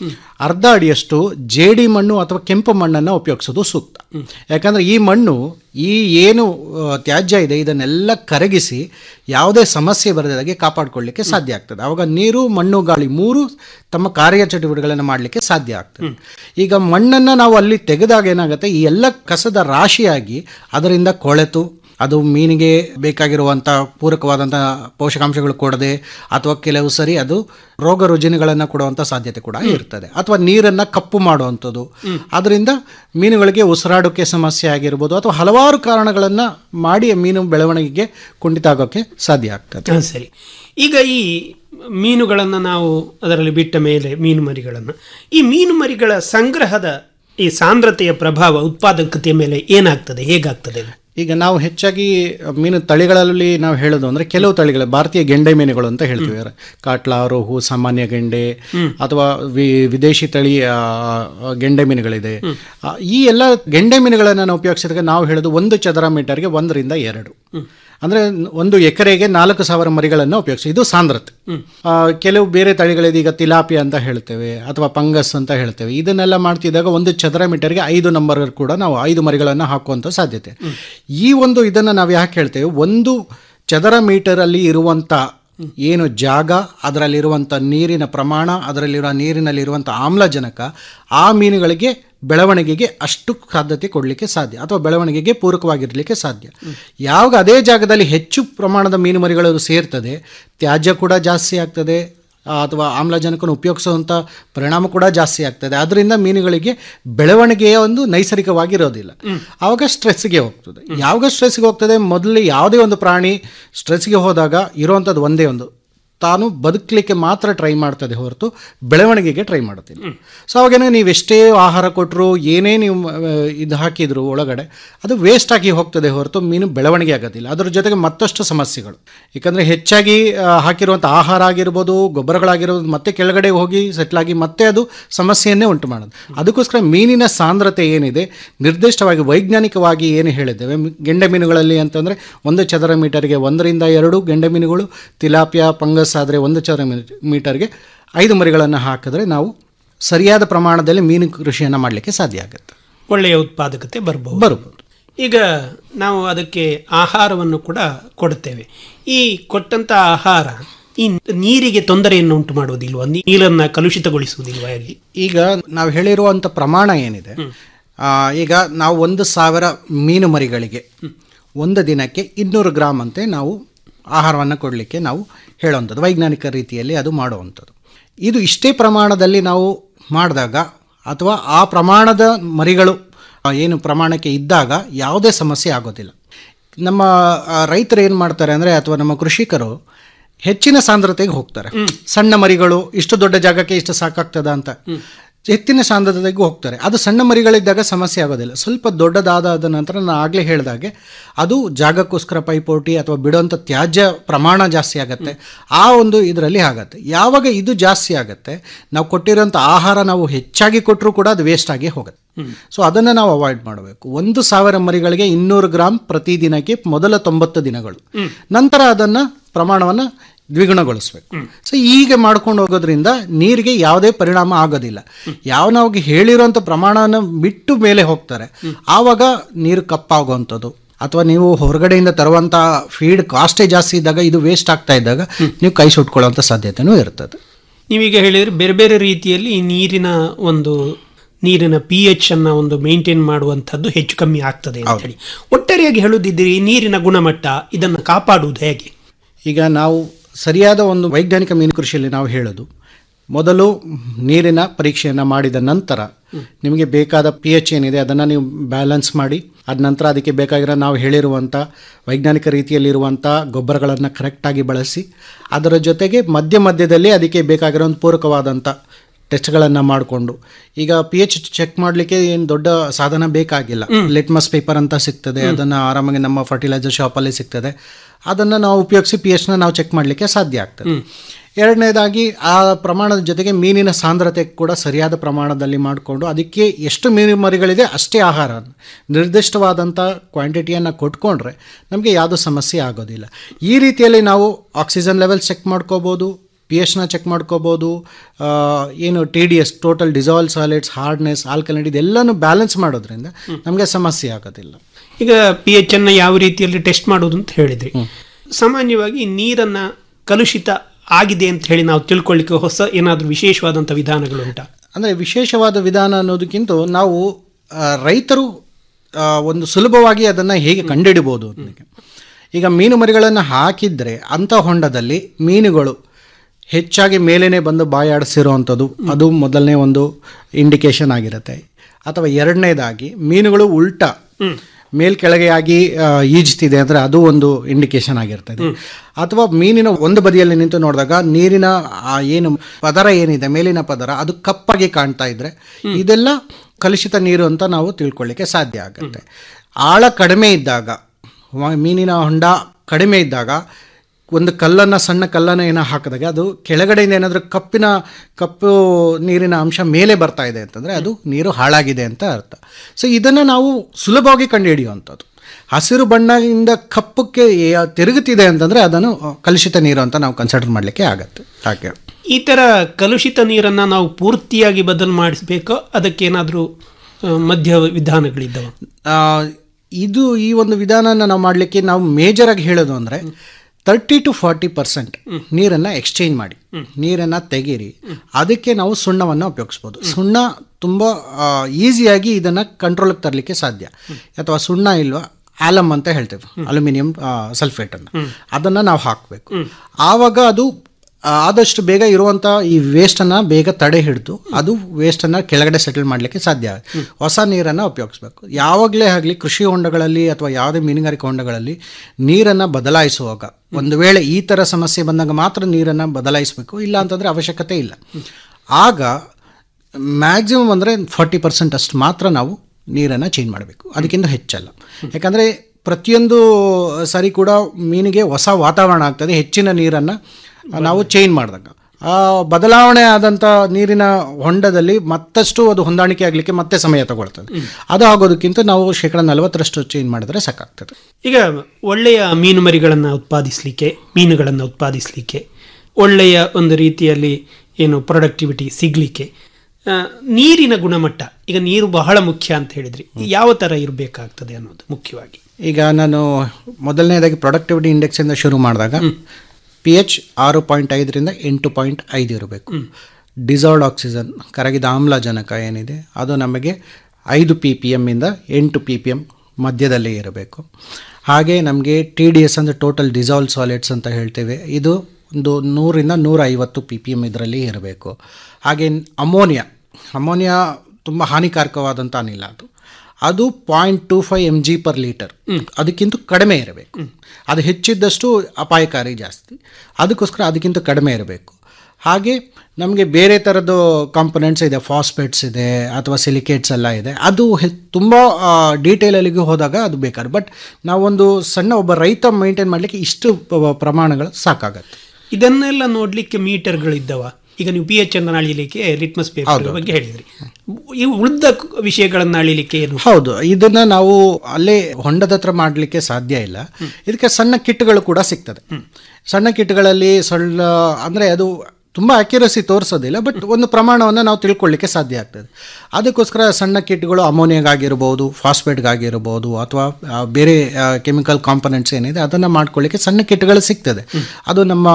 ಅರ್ಧ ಅಡಿಯಷ್ಟು ಜೇಡಿ ಮಣ್ಣು ಅಥವಾ ಕೆಂಪು ಮಣ್ಣನ್ನು ಉಪಯೋಗಿಸೋದು ಸೂಕ್ತ ಯಾಕಂದ್ರೆ ಈ ಮಣ್ಣು ಈ ಏನು ಆ, ತ್ಯಾಜ್ಯ ಇದೆ ಇದನ್ನೆಲ್ಲ ಕರಗಿಸಿ ಯಾವುದೇ ಸಮಸ್ಯೆ ಬರದಾಗೆ ಕಾಪಾಡಿಕೊಳ್ಳಿಕ್ಕೆ ಸಾಧ್ಯ ಆಗ್ತದೆ ಆವಾಗ ನೀರು ಮಣ್ಣು ಗಾಳಿ ಮೂರು ತಮ್ಮ ಕಾರ್ಯಚಟುವಟಿಕೆಗಳನ್ನು ಮಾಡಲಿಕ್ಕೆ ಸಾಧ್ಯ ಆಗ್ತದೆ ಈಗ ಮಣ್ಣನ್ನು ನಾವು ಅಲ್ಲಿ ತೆಗೆದಾಗ ಏನಾಗುತ್ತೆ ಈ ಎಲ್ಲ ಕಸದ ರಾಶಿಯಾಗಿ ಅದರಿಂದ ಕೊಳೆತು ಅದು ಮೀನಿಗೆ ಬೇಕಾಗಿರುವಂಥ ಪೂರಕವಾದಂಥ ಪೋಷಕಾಂಶಗಳು ಕೊಡದೆ ಅಥವಾ ಕೆಲವು ಸರಿ ಅದು ರೋಗ ರುಜಿನಗಳನ್ನು ಕೊಡುವಂಥ ಸಾಧ್ಯತೆ ಕೂಡ ಇರ್ತದೆ ಅಥವಾ ನೀರನ್ನು ಕಪ್ಪು ಮಾಡುವಂಥದ್ದು ಅದರಿಂದ ಮೀನುಗಳಿಗೆ ಉಸಿರಾಡೋಕ್ಕೆ ಸಮಸ್ಯೆ ಆಗಿರ್ಬೋದು ಅಥವಾ ಹಲವಾರು ಕಾರಣಗಳನ್ನು ಮಾಡಿ ಮೀನು ಬೆಳವಣಿಗೆಗೆ ಕುಂಠಿತ ಆಗೋಕ್ಕೆ ಸಾಧ್ಯ ಆಗ್ತದೆ ಹಾ, ಸರಿ ಈಗ ಈ ಮೀನುಗಳನ್ನು ನಾವು ಅದರಲ್ಲಿ ಬಿಟ್ಟ ಮೇಲೆ ಮೀನು ಮರಿಗಳನ್ನು ಈ ಮೀನು ಮರಿಗಳ ಸಂಗ್ರಹದ ಈ ಸಾಂದ್ರತೆಯ ಪ್ರಭಾವ ಉತ್ಪಾದಕತೆಯ ಮೇಲೆ ಏನಾಗ್ತದೆ ಹೇಗಾಗ್ತದೆ ಅದು? ಈಗ ನಾವು ಹೆಚ್ಚಾಗಿ ಮೀನು ತಳಿಗಳಲ್ಲಿ ನಾವು ಹೇಳೋದು ಅಂದ್ರೆ ಕೆಲವು ತಳಿಗಳು ಭಾರತೀಯ ಗೆಂಡೆ ಮೀನುಗಳು ಅಂತ ಹೇಳ್ತೀವಿ ಕಾಟ್ಲಾ ರೋಹು ಸಾಮಾನ್ಯ ಗೆಂಡೆ ಅಥವಾ ವಿ- ವಿದೇಶಿ ತಳಿ ಆ, ಗೆಂಡೆ ಮೀನುಗಳಿದೆ ಆ, ಈ ಎಲ್ಲ ಗೆಂಡೆ ಮೀನುಗಳನ್ನು ನಾವು ಉಪಯೋಗಿಸಿದಾಗ ನಾವು ಹೇಳೋದು ಒಂದು ಚದರ ಮೀಟರ್ಗೆ ಒಂದರಿಂದ ಎರಡು ಅಂದ್ರೆ ಒಂದು ಎಕರೆಗೆ ನಾಲ್ಕು ಸಾವಿರ ಮರಿಗಳನ್ನು ಉಪಯೋಗಿಸಿ ಇದು ಸಾಂದ್ರತೆ ಆ, ಕೆಲವು ಬೇರೆ ತಳಿಗಳಿದೆ ಈಗ ತಿಲಾಪಿ ಅಂತ ಹೇಳ್ತೇವೆ ಅಥವಾ ಪಂಗಸ್ ಅಂತ ಹೇಳ್ತೇವೆ ಇದನ್ನೆಲ್ಲ ಮಾಡ್ತಿದ್ದಾಗ ಒಂದು ಚದರ ಮೀಟರ್ಗೆ ಐದು ನಂಬರ್ ಕೂಡ ನಾವು ಐದು ಮರಿಗಳನ್ನು ಹಾಕುವಂಥ ಸಾಧ್ಯತೆ ಈ ಒಂದು ಇದನ್ನು ನಾವು ಯಾಕೆ ಹೇಳ್ತೇವೆ ಒಂದು ಚದರ ಮೀಟರಲ್ಲಿ ಇರುವಂಥ ಏನು ಜಾಗ ಅದರಲ್ಲಿರುವಂಥ ನೀರಿನ ಪ್ರಮಾಣ ಅದರಲ್ಲಿರುವ ನೀರಿನಲ್ಲಿರುವಂಥ ಆಮ್ಲಜನಕ ಆ ಮೀನುಗಳಿಗೆ ಬೆಳವಣಿಗೆಗೆ ಅಷ್ಟು ಸಾಧ್ಯತೆ ಕೊಡಲಿಕ್ಕೆ ಸಾಧ್ಯ ಅಥವಾ ಬೆಳವಣಿಗೆಗೆ ಪೂರಕವಾಗಿರಲಿಕ್ಕೆ ಸಾಧ್ಯ ಯಾವಾಗ ಅದೇ ಜಾಗದಲ್ಲಿ ಹೆಚ್ಚು ಪ್ರಮಾಣದ ಮೀನು ಮರಿಗಳು ಸೇರ್ತದೆ ತ್ಯಾಜ್ಯ ಕೂಡ ಜಾಸ್ತಿ ಆಗ್ತದೆ ಆ, ಅಥವಾ ಆಮ್ಲಜನಕವನ್ನು ಉಪಯೋಗಿಸುವಂಥ ಪರಿಣಾಮ ಕೂಡ ಜಾಸ್ತಿ ಆಗ್ತದೆ ಅದರಿಂದ ಮೀನುಗಳಿಗೆ ಬೆಳವಣಿಗೆಯ ಒಂದು ನೈಸರ್ಗಿಕವಾಗಿರೋದಿಲ್ಲ ಆವಾಗ ಸ್ಟ್ರೆಸ್ಗೆ ಹೋಗ್ತದೆ ಯಾವಾಗ ಸ್ಟ್ರೆಸ್ಗೆ ಹೋಗ್ತದೆ ಮೊದಲು ಯಾವುದೇ ಒಂದು ಪ್ರಾಣಿ ಸ್ಟ್ರೆಸ್ಗೆ ಹೋದಾಗ ಇರುವಂಥದ್ದು ಒಂದೇ ಒಂದು ತಾನು ಬದುಕಲಿಕ್ಕೆ ಮಾತ್ರ ಟ್ರೈ ಮಾಡ್ತದೆ ಹೊರತು ಬೆಳವಣಿಗೆಗೆ ಟ್ರೈ ಮಾಡುತ್ತಿಲ್ಲ ಸೊ ಅವಾಗೇನೋ ನೀವು ಎಷ್ಟೇ ಆಹಾರ ಕೊಟ್ಟರು ಏನೇ ನೀವು ಆ, ಇದು ಹಾಕಿದ್ರು ಒಳಗಡೆ ಅದು ವೇಸ್ಟ್ ಆಗಿ ಹೋಗ್ತದೆ ಹೊರತು ಮೀನು ಬೆಳವಣಿಗೆ ಆಗೋದಿಲ್ಲ ಅದರ ಜೊತೆಗೆ ಮತ್ತಷ್ಟು ಸಮಸ್ಯೆಗಳು ಯಾಕಂದರೆ ಹೆಚ್ಚಾಗಿ ಆ, ಹಾಕಿರುವಂಥ ಆಹಾರ ಆಗಿರ್ಬೋದು ಗೊಬ್ಬರಗಳಾಗಿರ್ಬೋದು ಮತ್ತೆ ಕೆಳಗಡೆ ಹೋಗಿ ಸೆಟ್ಲ್ ಆಗಿ ಮತ್ತೆ ಅದು ಸಮಸ್ಯೆಯನ್ನೇ ಉಂಟು ಮಾಡೋದು ಅದಕ್ಕೋಸ್ಕರ ಮೀನಿನ ಸಾಂದ್ರತೆ ಏನಿದೆ ನಿರ್ದಿಷ್ಟವಾಗಿ ವೈಜ್ಞಾನಿಕವಾಗಿ ಏನು ಹೇಳಿದ್ದೇವೆ ಮಿ- ಗೆಂಡೆ ಮೀನುಗಳಲ್ಲಿ ಅಂತಂದರೆ ಒಂದು ಚದರ ಮೀಟರ್ಗೆ ಒಂದರಿಂದ ಎರಡು ಗೆಂಡೆ ಮೀನುಗಳು ತಿಲಾಪಿಯಾ ಪಂಗಸ್ ಆದರೆ ಒಂದು ಚದರ ಮೀ- ಮೀಟರ್ಗೆ ಐದು ಮರಿಗಳನ್ನು ಹಾಕಿದ್ರೆ ನಾವು ಸರಿಯಾದ ಪ್ರಮಾಣದಲ್ಲಿ ಮೀನು ಕೃಷಿಯನ್ನು ಮಾಡಲಿಕ್ಕೆ ಸಾಧ್ಯ ಆಗುತ್ತೆ ಒಳ್ಳೆಯ ಉತ್ಪಾದಕತೆ ಬರಬಹುದು ಬರ್ಬೋದು ಈಗ ನಾವು ಅದಕ್ಕೆ ಆಹಾರವನ್ನು ಕೂಡ ಕೊಡುತ್ತೇವೆ ಈ ಕೊಟ್ಟಂತ ಆಹಾರ ಈ ನೀರಿಗೆ ತೊಂದರೆಯನ್ನು ಉಂಟು ಮಾಡುವುದಿಲ್ವಾ ನೀರನ್ನು ಕಲುಷಿತಗೊಳಿಸುವುದಿಲ್ವಾ ಹೇಗೆ ಈಗ ನಾವು ಹೇಳಿರುವಂಥ ಪ್ರಮಾಣ ಏನಿದೆ ಆ, ಈಗ ನಾವು ಒಂದು ಸಾವಿರ ಮೀನು ಮರಿಗಳಿಗೆ ಒಂದು ದಿನಕ್ಕೆ ಇನ್ನೂರು ಗ್ರಾಮ್ ಅಂತೆ ನಾವು ಆಹಾರವನ್ನು ಕೊಡಲಿಕ್ಕೆ ನಾವು ಹೇಳುವಂಥದ್ದು ವೈಜ್ಞಾನಿಕ ರೀತಿಯಲ್ಲಿ ಅದು ಮಾಡುವಂಥದ್ದು ಇದು ಇಷ್ಟೇ ಪ್ರಮಾಣದಲ್ಲಿ ನಾವು ಮಾಡಿದಾಗ ಅಥವಾ ಆ ಪ್ರಮಾಣದ ಮರಿಗಳು ಆ, ಏನು ಪ್ರಮಾಣಕ್ಕೆ ಇದ್ದಾಗ ಯಾವುದೇ ಸಮಸ್ಯೆ ಆಗೋದಿಲ್ಲ ನಮ್ಮ ಆ, ರೈತರು ಏನು ಮಾಡ್ತಾರೆ ಅಂದರೆ ಅಥವಾ ನಮ್ಮ ಕೃಷಿಕರು ಹೆಚ್ಚಿನ ಸಾಂದ್ರತೆಗೆ ಹೋಗ್ತಾರೆ ಸಣ್ಣ ಮರಿಗಳು ಇಷ್ಟು ದೊಡ್ಡ ಜಾಗಕ್ಕೆ ಇಷ್ಟು ಸಾಕಾಗ್ತದ ಅಂತ ಹೆಚ್ಚಿನ ಸಾಂದ್ರತೆಗೂ ಹೋಗ್ತಾರೆ ಅದು ಸಣ್ಣ ಮರಿಗಳಿದ್ದಾಗ ಸಮಸ್ಯೆ ಆಗೋದಿಲ್ಲ ಸ್ವಲ್ಪ ದೊಡ್ಡದಾದ ನಂತರ ನಾನು ಆಗಲೇ ಹೇಳಿದಾಗೆ ಅದು ಜಾಗಕ್ಕೋಸ್ಕರ ಪೈಪೋಟಿ ಅಥವಾ ಬಿಡುವಂಥ ತ್ಯಾಜ್ಯ ಪ್ರಮಾಣ ಜಾಸ್ತಿ ಆಗುತ್ತೆ ಆ ಒಂದು ಇದರಲ್ಲಿ ಆಗತ್ತೆ ಯಾವಾಗ ಇದು ಜಾಸ್ತಿ ಆಗುತ್ತೆ ನಾವು ಕೊಟ್ಟಿರೋಂಥ ಆಹಾರ ನಾವು ಹೆಚ್ಚಾಗಿ ಕೊಟ್ಟರೂ ಕೂಡ ಅದು ವೇಸ್ಟ್ ಆಗಿ ಹೋಗುತ್ತೆ ಸೊ ಅದನ್ನು ನಾವು ಅವಾಯ್ಡ್ ಮಾಡಬೇಕು ಒಂದು ಸಾವಿರ ಮರಿಗಳಿಗೆ ಇನ್ನೂರು ಗ್ರಾಮ್ ಪ್ರತಿದಿನಕ್ಕೆ ಮೊದಲ ತೊಂಬತ್ತು ದಿನಗಳು ನಂತರ ಅದನ್ನು ಪ್ರಮಾಣವನ್ನು ದ್ವಿಗುಣಗೊಳಿಸ್ಬೇಕು ಸೊ ಹೀಗೆ ಮಾಡ್ಕೊಂಡು ಹೋಗೋದ್ರಿಂದ ನೀರಿಗೆ ಯಾವುದೇ ಪರಿಣಾಮ ಆಗೋದಿಲ್ಲ ಯಾವ ನಾವು ಹೇಳಿರೋಂಥ ಪ್ರಮಾಣನ ಬಿಟ್ಟು ಮೇಲೆ ಹೋಗ್ತಾರೆ ಆವಾಗ ನೀರು ಕಪ್ಪಾಗುವಂಥದ್ದು ಅಥವಾ ನೀವು ಹೊರಗಡೆಯಿಂದ ತರುವಂಥ ಫೀಡ್ ಕಾಸ್ಟೇ ಜಾಸ್ತಿ ಇದ್ದಾಗ ಇದು ವೇಸ್ಟ್ ಆಗ್ತಾ ಇದ್ದಾಗ ನೀವು ಕೈ ಸುಟ್ಕೊಳ್ಳೋಂಥ ಸಾಧ್ಯತೆನೂ ಇರ್ತದೆ ನೀವೀಗ ಹೇಳಿದ್ರೆ ಬೇರೆ ಬೇರೆ ರೀತಿಯಲ್ಲಿ ಈ ನೀರಿನ ಒಂದು ನೀರಿನ ಪಿ ಎಚ್ ಅನ್ನ ಒಂದು ಮೇಂಟೈನ್ ಮಾಡುವಂಥದ್ದು ಹೆಚ್ಚು ಕಮ್ಮಿ ಆಗ್ತದೆ ಅಂತ ಹೇಳಿ ಒಟ್ಟಾರೆಯಾಗಿ ಹೇಳುದಿದ್ದೀರಿ ಈ ನೀರಿನ ಗುಣಮಟ್ಟ ಇದನ್ನು ಕಾಪಾಡುವುದು ಹೇಗೆ ಈಗ ನಾವು ಸರಿಯಾದ ಒಂದು ವೈಜ್ಞಾನಿಕ ಮೀನು ಕೃಷಿಯಲ್ಲಿ ನಾವು ಹೇಳೋದು ಮೊದಲು ನೀರಿನ ಪರೀಕ್ಷೆಯನ್ನು ಮಾಡಿದ ನಂತರ ನಿಮಗೆ ಬೇಕಾದ ಪಿ ಎಚ್ ಏನಿದೆ ಅದನ್ನು ನೀವು ಬ್ಯಾಲೆನ್ಸ್ ಮಾಡಿ ಅದ ನಂತರ ಅದಕ್ಕೆ ಬೇಕಾಗಿರೋ ನಾವು ಹೇಳಿರುವಂಥ ವೈಜ್ಞಾನಿಕ ರೀತಿಯಲ್ಲಿರುವಂಥ ಗೊಬ್ಬರಗಳನ್ನು ಕರೆಕ್ಟಾಗಿ ಬಳಸಿ ಅದರ ಜೊತೆಗೆ ಮಧ್ಯ ಮಧ್ಯದಲ್ಲಿ ಅದಕ್ಕೆ ಬೇಕಾಗಿರೋ ಒಂದು ಪೂರಕವಾದಂಥ ಟೆಸ್ಟ್ಗಳನ್ನು ಮಾಡಿಕೊಂಡು ಈಗ ಪಿ ಎಚ್ ಚೆಕ್ ಮಾಡಲಿಕ್ಕೆ ಏನು ದೊಡ್ಡ ಸಾಧನ ಬೇಕಾಗಿಲ್ಲ ಲಿಟ್ಮಸ್ ಪೇಪರ್ ಅಂತ ಸಿಗ್ತದೆ ಅದನ್ನು ಆರಾಮಾಗಿ ನಮ್ಮ ಫರ್ಟಿಲೈಸರ್ ಶಾಪಲ್ಲಿ ಸಿಗ್ತದೆ ಅದನ್ನು ನಾವು ಉಪಯೋಗಿಸಿ ಪಿ ಎಚ್ನ ನಾವು ಚೆಕ್ ಮಾಡಲಿಕ್ಕೆ ಸಾಧ್ಯ ಆಗ್ತದೆ ಎರಡನೇದಾಗಿ ಆ ಪ್ರಮಾಣದ ಜೊತೆಗೆ ಮೀನಿನ ಸಾಂದ್ರತೆ ಕೂಡ ಸರಿಯಾದ ಪ್ರಮಾಣದಲ್ಲಿ ಮಾಡಿಕೊಂಡು ಅದಕ್ಕೆ ಎಷ್ಟು ಮೀನು ಮರಿಗಳಿದೆ ಅಷ್ಟೇ ಆಹಾರ ನಿರ್ದಿಷ್ಟವಾದಂಥ ಕ್ವಾಂಟಿಟಿಯನ್ನು ಕೊಟ್ಕೊಂಡ್ರೆ ನಮಗೆ ಯಾವುದೂ ಸಮಸ್ಯೆ ಆಗೋದಿಲ್ಲ ಈ ರೀತಿಯಲ್ಲಿ ನಾವು ಆಕ್ಸಿಜನ್ ಲೆವೆಲ್ ಚೆಕ್ ಮಾಡ್ಕೋಬೋದು ಪಿ ಪಿ ಎಚ್ನ ಚೆಕ್ ಮಾಡ್ಕೋಬೋದು ಆ, ಏನು T D S total dissolve solids hardness alkaloid ಇದೆಲ್ಲನೂ ಬ್ಯಾಲೆನ್ಸ್ ಮಾಡೋದ್ರಿಂದ ನಮಗೆ ಸಮಸ್ಯೆ ಆಗೋದಿಲ್ಲ ಈಗ ಪಿ ಎಚ್ ಅನ್ನ ಯಾವ ರೀತಿಯಲ್ಲಿ ಟೆಸ್ಟ್ ಮಾಡೋದು ಅಂತ ಹೇಳಿದ್ರಿ ಸಾಮಾನ್ಯವಾಗಿ ನೀರನ್ನ ಕಲುಷಿತ ಆಗಿದೆ ಅಂತ ಹೇಳಿ ನಾವು ತಿಳ್ಕೊಳ್ಳಿಕ್ಕೆ ಹೊಸ ಏನಾದರೂ ವಿಶೇಷವಾದಂಥ ವಿಧಾನಗಳುಂಟಾ ಅಂದರೆ ವಿಶೇಷವಾದ ವಿಧಾನ ಅನ್ನೋದಕ್ಕಿಂತ ನಾವು ಆ, ರೈತರು ಆ, ಒಂದು ಸುಲಭವಾಗಿ ಅದನ್ನು ಹೇಗೆ ಕಂಡುಹಿಡಿಬೋದು ಅನ್ನೋದಕ್ಕೆ. ಈಗ ಮೀನು ಮರಿಗಳನ್ನು ಹಾಕಿದರೆ ಅಂಥ ಹೊಂಡದಲ್ಲಿ ಮೀನುಗಳು ಹೆಚ್ಚಾಗಿ ಮೇಲೇನೆ ಬಂದು ಬಾಯಾಡಿಸಿರೋವಂಥದ್ದು ಅದು ಮೊದಲನೇ ಒಂದು ಇಂಡಿಕೇಶನ್ ಆಗಿರುತ್ತೆ ಅಥವಾ ಎರಡನೇದಾಗಿ ಮೀನುಗಳು ಉಲ್ಟಾ ಮೇಲ್ ಕೆಳಗೆ ಆಗಿ ಆ, ಈಜ್ತಿದೆ ಅಂದರೆ ಅದು ಒಂದು ಇಂಡಿಕೇಶನ್ ಆಗಿರ್ತದೆ ಅಥವಾ ಮೀನಿನ ಒಂದು ಬದಿಯಲ್ಲಿ ನಿಂತು ನೋಡಿದಾಗ ನೀರಿನ ಆ ಏನು ಪದರ ಏನಿದೆ ಮೇಲಿನ ಪದರ ಅದು ಕಪ್ಪಾಗಿ ಕಾಣ್ತಾ ಇದ್ರೆ ಇದೆಲ್ಲ ಕಲುಷಿತ ನೀರು ಅಂತ ನಾವು ತಿಳ್ಕೊಳ್ಳಿಕ್ಕೆ ಸಾಧ್ಯ ಆಗುತ್ತೆ ಆಳ ಕಡಿಮೆ ಇದ್ದಾಗ ವ- ಮೀನಿನ ಹೊಂಡ ಕಡಿಮೆ ಇದ್ದಾಗ ಒಂದು ಕಲ್ಲನ್ನು ಸಣ್ಣ ಕಲ್ಲನ್ನು ಏನೋ ಹಾಕಿದಾಗ ಅದು ಕೆಳಗಡೆಯಿಂದ ಏನಾದರೂ ಕಪ್ಪಿನ ಕಪ್ಪು ನೀರಿನ ಅಂಶ ಮೇಲೆ ಬರ್ತಾ ಇದೆ ಅಂತಂದರೆ ಅದು ನೀರು ಹಾಳಾಗಿದೆ ಅಂತ ಅರ್ಥ ಸೊ ಇದನ್ನು ನಾವು ಸುಲಭವಾಗಿ ಕಂಡುಹಿಡಿಯುವಂಥದ್ದು ಹಸಿರು ಬಣ್ಣದಿಂದ ಕಪ್ಪಕ್ಕೆ ಏ- ತಿರುಗುತ್ತಿದೆ ಅಂತಂದರೆ ಅದನ್ನು ಅ, ಕಲುಷಿತ ನೀರು ಅಂತ ನಾವು ಕನ್ಸಿಡರ್ ಮಾಡಲಿಕ್ಕೆ ಆಗತ್ತೆ ಹಾಗೆ ಈ ಥರ ಕಲುಷಿತ ನೀರನ್ನು ನಾವು ಪೂರ್ತಿಯಾಗಿ ಬದಲು ಮಾಡಿಸ್ಬೇಕೋ ಅದಕ್ಕೇನಾದರೂ ಮಧ್ಯ ವಿಧಾನಗಳಿದ್ದಾವ ಆ, ಇದು ಈ ಒಂದು ವಿಧಾನನ ನಾವು ಮಾಡಲಿಕ್ಕೆ ನಾವು ಮೇಜರಾಗಿ ಹೇಳೋದು ಅಂದರೆ ತರ್ಟಿ ಟು ಫಾರ್ಟಿ ಪರ್ಸೆಂಟ್ ನೀರನ್ನು ಎಕ್ಸ್ಚೇಂಜ್ ಮಾಡಿ ನೀರನ್ನು ತೆಗೀರಿ ಅದಕ್ಕೆ ನಾವು ಸುಣ್ಣವನ್ನು ಉಪಯೋಗಿಸ್ಬೋದು ಸುಣ್ಣ ತುಂಬ ಈಸಿಯಾಗಿ ಇದನ್ನು ಕಂಟ್ರೋಲಿಗೆ ತರಲಿಕ್ಕೆ ಸಾಧ್ಯ ಅಥವಾ ಸುಣ್ಣ ಇಲ್ವಾ ಆಲಮ್ ಅಂತ ಹೇಳ್ತೇವೆ ಅಲ್ಯೂಮಿನಿಯಂ ಸಲ್ಫೇಟನ್ನು ಅದನ್ನು ನಾವು ಹಾಕಬೇಕು ಆವಾಗ ಅದು ಆ, ಆದಷ್ಟು ಬೇಗ ಇರುವಂಥ ಈ ವೇಸ್ಟನ್ನು ಬೇಗ ತಡೆ ಹಿಡಿದು ಅದು ವೇಸ್ಟನ್ನು ಕೆಳಗಡೆ ಸೆಟಲ್ ಮಾಡಲಿಕ್ಕೆ ಸಾಧ್ಯ ಆಗುತ್ತೆ ಹೊಸ ನೀರನ್ನು ಉಪಯೋಗಿಸ್ಬೇಕು ಯಾವಾಗಲೇ ಆಗಲಿ ಕೃಷಿ ಹೊಂಡಗಳಲ್ಲಿ ಅಥವಾ ಯಾವುದೇ ಮೀನುಗಾರಿಕೆ ಹೊಂಡಗಳಲ್ಲಿ ನೀರನ್ನು ಬದಲಾಯಿಸುವಾಗ ಒಂದು ವೇಳೆ ಈ ಥರ ಸಮಸ್ಯೆ ಬಂದಾಗ ಮಾತ್ರ ನೀರನ್ನು ಬದಲಾಯಿಸಬೇಕು ಇಲ್ಲ ಅಂತಂದರೆ ಅವಶ್ಯಕತೆ ಇಲ್ಲ ಆಗ ಮ್ಯಾಕ್ಸಿಮಮ್ ಅಂದರೆ ಫಾರ್ಟಿ ಪರ್ಸೆಂಟ್ ಅಷ್ಟು ಮಾತ್ರ ನಾವು ನೀರನ್ನು ಚೇಂಜ್ ಮಾಡಬೇಕು ಅದಕ್ಕಿಂತ ಹೆಚ್ಚಲ್ಲ ಯಾಕಂದರೆ ಪ್ರತಿಯೊಂದು ಸರಿ ಕೂಡ ಮೀನಿಗೆ ಹೊಸ ವಾತಾವರಣ ಆಗ್ತದೆ ಹೆಚ್ಚಿನ ನೀರನ್ನು ನಾವು ಚೇಂಜ್ ಮಾಡಿದಾಗ ಆ ಬದಲಾವಣೆ ಆದಂಥ ನೀರಿನ ಹೊಂಡದಲ್ಲಿ ಮತ್ತಷ್ಟು ಅದು ಹೊಂದಾಣಿಕೆ ಆಗಲಿಕ್ಕೆ ಮತ್ತೆ ಸಮಯ ತಗೊಳ್ತದೆ ಅದು ಆಗೋದಕ್ಕಿಂತ ನಾವು ಶೇಕಡ ನಲವತ್ತರಷ್ಟು ಚೇಂಜ್ ಮಾಡಿದ್ರೆ ಸಾಕಾಗ್ತದೆ ಈಗ ಒಳ್ಳೆಯ ಮೀನು ಮರಿಗಳನ್ನು ಉತ್ಪಾದಿಸಲಿಕ್ಕೆ ಮೀನುಗಳನ್ನು ಉತ್ಪಾದಿಸಲಿಕ್ಕೆ ಒಳ್ಳೆಯ ಒಂದು ರೀತಿಯಲ್ಲಿ ಏನು ಪ್ರೊಡಕ್ಟಿವಿಟಿ ಸಿಗಲಿಕ್ಕೆ ನೀರಿನ ಗುಣಮಟ್ಟ ಈಗ ನೀರು ಬಹಳ ಮುಖ್ಯ ಅಂತ ಹೇಳಿದ್ರಿ ಯಾವ ಥರ ಇರಬೇಕಾಗ್ತದೆ ಅನ್ನೋದು ಮುಖ್ಯವಾಗಿ ಈಗ ನಾನು ಮೊದಲನೇದಾಗಿ ಪ್ರೊಡಕ್ಟಿವಿಟಿ ಇಂಡೆಕ್ಸಿಂದ ಶುರು ಮಾಡಿದಾಗ ಪಿ ಎಚ್ ಆರು ಪಾಯಿಂಟ್ ಐದರಿಂದ ಎಂಟು ಪಾಯಿಂಟ್ ಐದು ಇರಬೇಕು ಡಿಸಾಲ್ಡ್ ಆಕ್ಸಿಜನ್ ಕರಗಿದ ಆಮ್ಲಜನಕ ಏನಿದೆ ಅದು ನಮಗೆ ಐದು ಪಿ ಪಿ ಎಮ್ಮಿಂದ ಎಂಟು ಪಿ ಪಿ ಎಮ್ ಮಧ್ಯದಲ್ಲೇ ಇರಬೇಕು ಹಾಗೆ ನಮಗೆ ಟಿ ಡಿ ಎಸ್ ಅಂದರೆ ಟೋಟಲ್ ಡಿಸಾಲ್ವ್ ಸಾಲಿಡ್ಸ್ ಅಂತ ಹೇಳ್ತೇವೆ ಇದು ಒಂದು ನೂರಿಂದ ನೂರ ಐವತ್ತು ಪಿ ಪಿ ಎಮ್ ಇದರಲ್ಲಿ ಇರಬೇಕು ಹಾಗೆ ಅಮೋನಿಯಾ ಅಮೋನಿಯಾ ತುಂಬ ಹಾನಿಕಾರಕವಾದಂಥ ಅನಿಲ ಅದು ಅದು point two five M G per litre ಅದಕ್ಕಿಂತ ಕಡಿಮೆ ಇರಬೇಕು ಅದು ಹೆಚ್ಚಿದ್ದಷ್ಟು ಅಪಾಯಕಾರಿ ಜಾಸ್ತಿ ಅದಕ್ಕೋಸ್ಕರ ಅದಕ್ಕಿಂತ ಕಡಿಮೆ ಇರಬೇಕು ಹಾಗೆ ನಮಗೆ ಬೇರೆ ಥರದ್ದು ಕಾಂಪೊನೆಂಟ್ಸ್ ಇದೆ ಫಾಸ್ಫೇಟ್ಸ್ ಇದೆ ಅಥವಾ ಸಿಲಿಕೇಟ್ಸ್ ಎಲ್ಲ ಇದೆ ಅದು ಹೆ- ತುಂಬ ಡೀಟೇಲಲ್ಲಿಗೆ ಹೋದಾಗ ಅದು ಬೇಕಾದ್ರೆ ಬಟ್ ನಾವೊಂದು ಸಣ್ಣ ಒಬ್ಬ ರೈತ ಮೇಂಟೈನ್ ಮಾಡಲಿಕ್ಕೆ ಇಷ್ಟು ಪ- ಪ್ರಮಾಣಗಳು ಸಾಕಾಗತ್ತೆ ಇದನ್ನೆಲ್ಲ ನೋಡಲಿಕ್ಕೆ ಮೀಟರ್ಗಳಿದ್ದವ ಈಗ ನೀವು ಪಿ ಎಚ್ ಅನ್ನು ಅಳಿಲಿಕ್ಕೆ ಲಿಟ್ಮಸ್ ಪೇಪರ್ ಬಗ್ಗೆ ಹೇಳಿದ್ರಿ ಈ ಉಳಿದ ವಿಷಯಗಳನ್ನು ಅಳಿಲಿಕ್ಕೆ ಏನು ಹೌದು ಇದನ್ನ ನಾವು ಅಲ್ಲೇ ಹೊಂಡದ ಹತ್ರ ಮಾಡಲಿಕ್ಕೆ ಸಾಧ್ಯ ಇಲ್ಲ ಇದಕ್ಕೆ ಸಣ್ಣ ಕಿಟ್ಗಳು ಕೂಡ ಸಿಗ್ತದೆ ಸಣ್ಣ ಕಿಟ್ಗಳಲ್ಲಿ ಸಣ್ಣ ಅಂದರೆ ಅದು ತುಂಬ ಅಕ್ಯುರಸಿ ತೋರಿಸೋದಿಲ್ಲ ಬಟ್ ಒಂದು ಪ್ರಮಾಣವನ್ನು ನಾವು ತಿಳ್ಕೊಳ್ಳಿಕ್ಕೆ ಸಾಧ್ಯ ಆಗ್ತದೆ ಅದಕ್ಕೋಸ್ಕರ ಸಣ್ಣ ಕಿಟ್ಗಳು ಅಮೋನಿಯಾಗಾಗಿರ್ಬೋದು ಫಾಸ್ಫೇಟ್ಗಾಗಿರ್ಬೋದು ಅಥವಾ ಆ, ಬೇರೆ ಕೆಮಿಕಲ್ ಕಾಂಪೊನೆಂಟ್ಸ್ ಏನಿದೆ ಅದನ್ನು ಮಾಡ್ಕೊಳ್ಳಿಕ್ಕೆ ಸಣ್ಣ ಕಿಟ್ಗಳು ಸಿಗ್ತದೆ ಅದು ನಮ್ಮ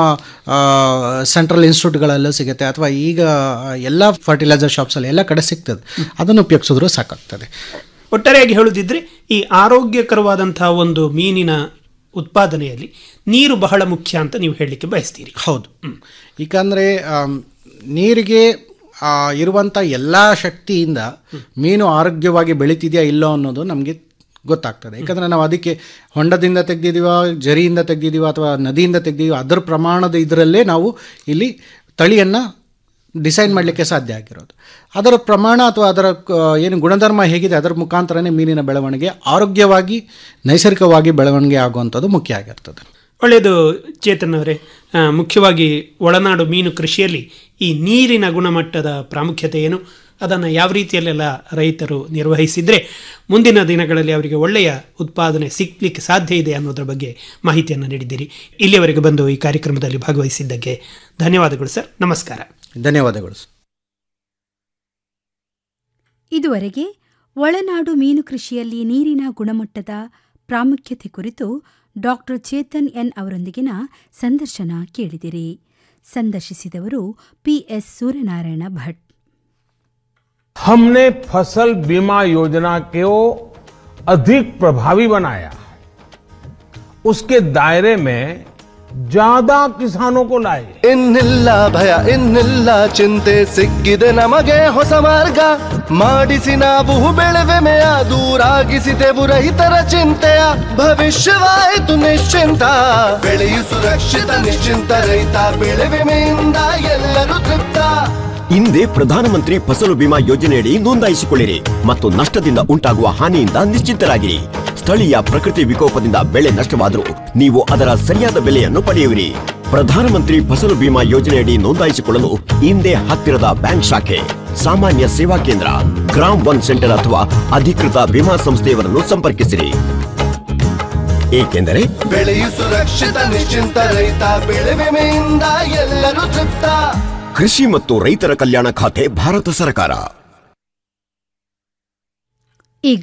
ಸೆಂಟ್ರಲ್ ಇನ್ಸ್ಟಿಟ್ಯೂಟ್ಗಳಲ್ಲೂ ಸಿಗುತ್ತೆ ಅಥವಾ ಈಗ ಎಲ್ಲ ಫರ್ಟಿಲೈಸರ್ ಶಾಪ್ಸಲ್ಲಿ ಎಲ್ಲ ಕಡೆ ಸಿಗ್ತದೆ ಅದನ್ನು ಉಪಯೋಗಿಸಿದ್ರು ಸಾಕಾಗ್ತದೆ ಒಟ್ಟಾರೆಯಾಗಿ ಹೇಳುದಿದ್ರೆ ಈ ಆರೋಗ್ಯಕರವಾದಂತಹ ಒಂದು ಮೀನಿನ ಉತ್ಪಾದನೆಯಲ್ಲಿ ನೀರು ಬಹಳ ಮುಖ್ಯ ಅಂತ ನೀವು ಹೇಳಲಿಕ್ಕೆ ಬಯಸ್ತೀರಿ ಹೌದು ಯಾಕಂದರೆ ನೀರಿಗೆ ಆ, ಇರುವಂಥ ಎಲ್ಲ ಶಕ್ತಿಯಿಂದ ಮೀನು ಆರೋಗ್ಯವಾಗಿ ಬೆಳೀತಿದೆಯಾ ಇಲ್ಲೋ ಅನ್ನೋದು ನಮಗೆ ಗೊತ್ತಾಗ್ತದೆ ಯಾಕಂದರೆ ನಾವು ಅದಕ್ಕೆ ಹೊಂಡದಿಂದ ತೆಗ್ದಿದ್ದೀವ ಜರಿಯಿಂದ ತೆಗ್ದಿದ್ದೀವ ಅಥವಾ ನದಿಯಿಂದ ತೆಗ್ದಿದ್ದೀವ ಅದರ ಪ್ರಮಾಣದ ಇದರಲ್ಲೇ ನಾವು ಇಲ್ಲಿ ತಳಿಯನ್ನು ಡಿಸೈಡ್ ಮಾಡಲಿಕ್ಕೆ ಸಾಧ್ಯ ಆಗಿರೋದು ಅದರ ಪ್ರಮಾಣ ಅಥವಾ ಅದರ ಕ- ಏನು ಗುಣಧರ್ಮ ಹೇಗಿದೆ ಅದರ ಮುಖಾಂತರನೇ ಮೀನಿನ ಬೆಳವಣಿಗೆ ಆರೋಗ್ಯವಾಗಿ ನೈಸರ್ಗಿಕವಾಗಿ ಬೆಳವಣಿಗೆ ಆಗುವಂಥದ್ದು ಮುಖ್ಯ ಆಗಿರ್ತದೆ ಒಳ್ಳೆಯದು ಚೇತನ್ ಅವರೇ ಆ, ಮುಖ್ಯವಾಗಿ ಒಳನಾಡು ಮೀನು ಕೃಷಿಯಲ್ಲಿ ಈ ನೀರಿನ ಗುಣಮಟ್ಟದ ಪ್ರಾಮುಖ್ಯತೆ ಏನು ಅದನ್ನು ಯಾವ ರೀತಿಯಲ್ಲೆಲ್ಲ ರೈತರು ನಿರ್ವಹಿಸಿದರೆ ಮುಂದಿನ ದಿನಗಳಲ್ಲಿ ಅವರಿಗೆ ಒಳ್ಳೆಯ ಉತ್ಪಾದನೆ ಸಿಗ್ಲಿಕ್ಕೆ ಸಾಧ್ಯ ಇದೆ ಅನ್ನೋದ್ರ ಬಗ್ಗೆ ಮಾಹಿತಿಯನ್ನು ನೀಡಿದ್ದೀರಿ ಇಲ್ಲಿಯವರೆಗೆ ಬಂದು ಈ ಕಾರ್ಯಕ್ರಮದಲ್ಲಿ ಭಾಗವಹಿಸಿದ್ದಕ್ಕೆ ಧನ್ಯವಾದಗಳು ಸರ್ ನಮಸ್ಕಾರ ಧನ್ಯವಾದಗಳು ಇದುವರೆಗೆ ಒಳನಾಡು ಮೀನು ಕೃಷಿಯಲ್ಲಿ ನೀರಿನ ಗುಣಮಟ್ಟದ ಪ್ರಾಮುಖ್ಯತೆ ಕುರಿತು ಡಾಕ್ಟರ್ ಚೇತನ್ ಎನ್ ಅವರೊಂದಿಗಿನ ಸಂದರ್ಶನ ಕೇಳಿದಿರಿ ಸಂದರ್ಶಿಸಿದವರು ಪಿಎಸ್ ಸೂರ್ಯನಾರಾಯಣ ಭಟ್ हमने फसल बीमा योजना को अधिक प्रभावी बनाया उसके दायरे में ज्यादा किसानों को लाए ಇನ್ನಿಲ್ಲ ಭಯ ಇನ್ನಿಲ್ಲ ಚಿಂತೆ ಸಿಕ್ಕಿದೆ ನಮಗೆ ಹೊಸ ಮಾರ್ಗ ಮಾಡಿಸಿ ನಾವು ಬೆಳೆವೆಮೆಯ ದೂರಾಗಿಸಿದೆವು ರೈತರ ಚಿಂತೆಯ ಭವಿಷ್ಯವಾಯಿತು ನಿಶ್ಚಿಂತ ಬೆಳೆಯು ಸುರಕ್ಷಿತ ನಿಶ್ಚಿಂತ ರೈತ ಬೆಳೆ ವಿಮೆಯಿಂದ ಎಲ್ಲರೂ ತೃಪ್ತ ಹಿಂದೆ ಪ್ರಧಾನಮಂತ್ರಿ ಫಸಲು ಬಿಮಾ ಯೋಜನೆಯಡಿ ನೋಂದಾಯಿಸಿಕೊಳ್ಳಿರಿ ಮತ್ತು ನಷ್ಟದಿಂದ ಉಂಟಾಗುವ ಹಾನಿಯಿಂದ ನಿಶ್ಚಿಂತರಾಗಿರಿ ಸ್ಥಳೀಯ ಪ್ರಕೃತಿ ವಿಕೋಪದಿಂದ ಬೆಳೆ ನಷ್ಟವಾದರೂ ನೀವು ಅದರ ಸರಿಯಾದ ಬೆಲೆಯನ್ನು ಪಡೆಯುವಿರಿ ಪ್ರಧಾನಮಂತ್ರಿ ಫಸಲು ಬಿಮಾ ಯೋಜನೆಯಡಿ ನೋಂದಾಯಿಸಿಕೊಳ್ಳಲು ಹಿಂದೆ ಹತ್ತಿರದ ಬ್ಯಾಂಕ್ ಶಾಖೆ ಸಾಮಾನ್ಯ ಸೇವಾ ಕೇಂದ್ರ ಗ್ರಾಮ್ ಒನ್ ಸೆಂಟರ್ ಅಥವಾ ಅಧಿಕೃತ ವಿಮಾ ಸಂಸ್ಥೆಯವರನ್ನು ಸಂಪರ್ಕಿಸಿರಿ ಏಕೆಂದರೆ ಬೆಳೆಯು ಸುರಕ್ಷಿತ ನಿಶ್ಚಿಂತ ರೈತ ಬೆಳೆ ವಿಮೆಯಿಂದ ಎಲ್ಲರೂ ತೃಪ್ತ ಕೃಷಿ ಮತ್ತು ರೈತರ ಕಲ್ಯಾಣ ಖಾತೆ ಭಾರತ ಸರ್ಕಾರ ಈಗ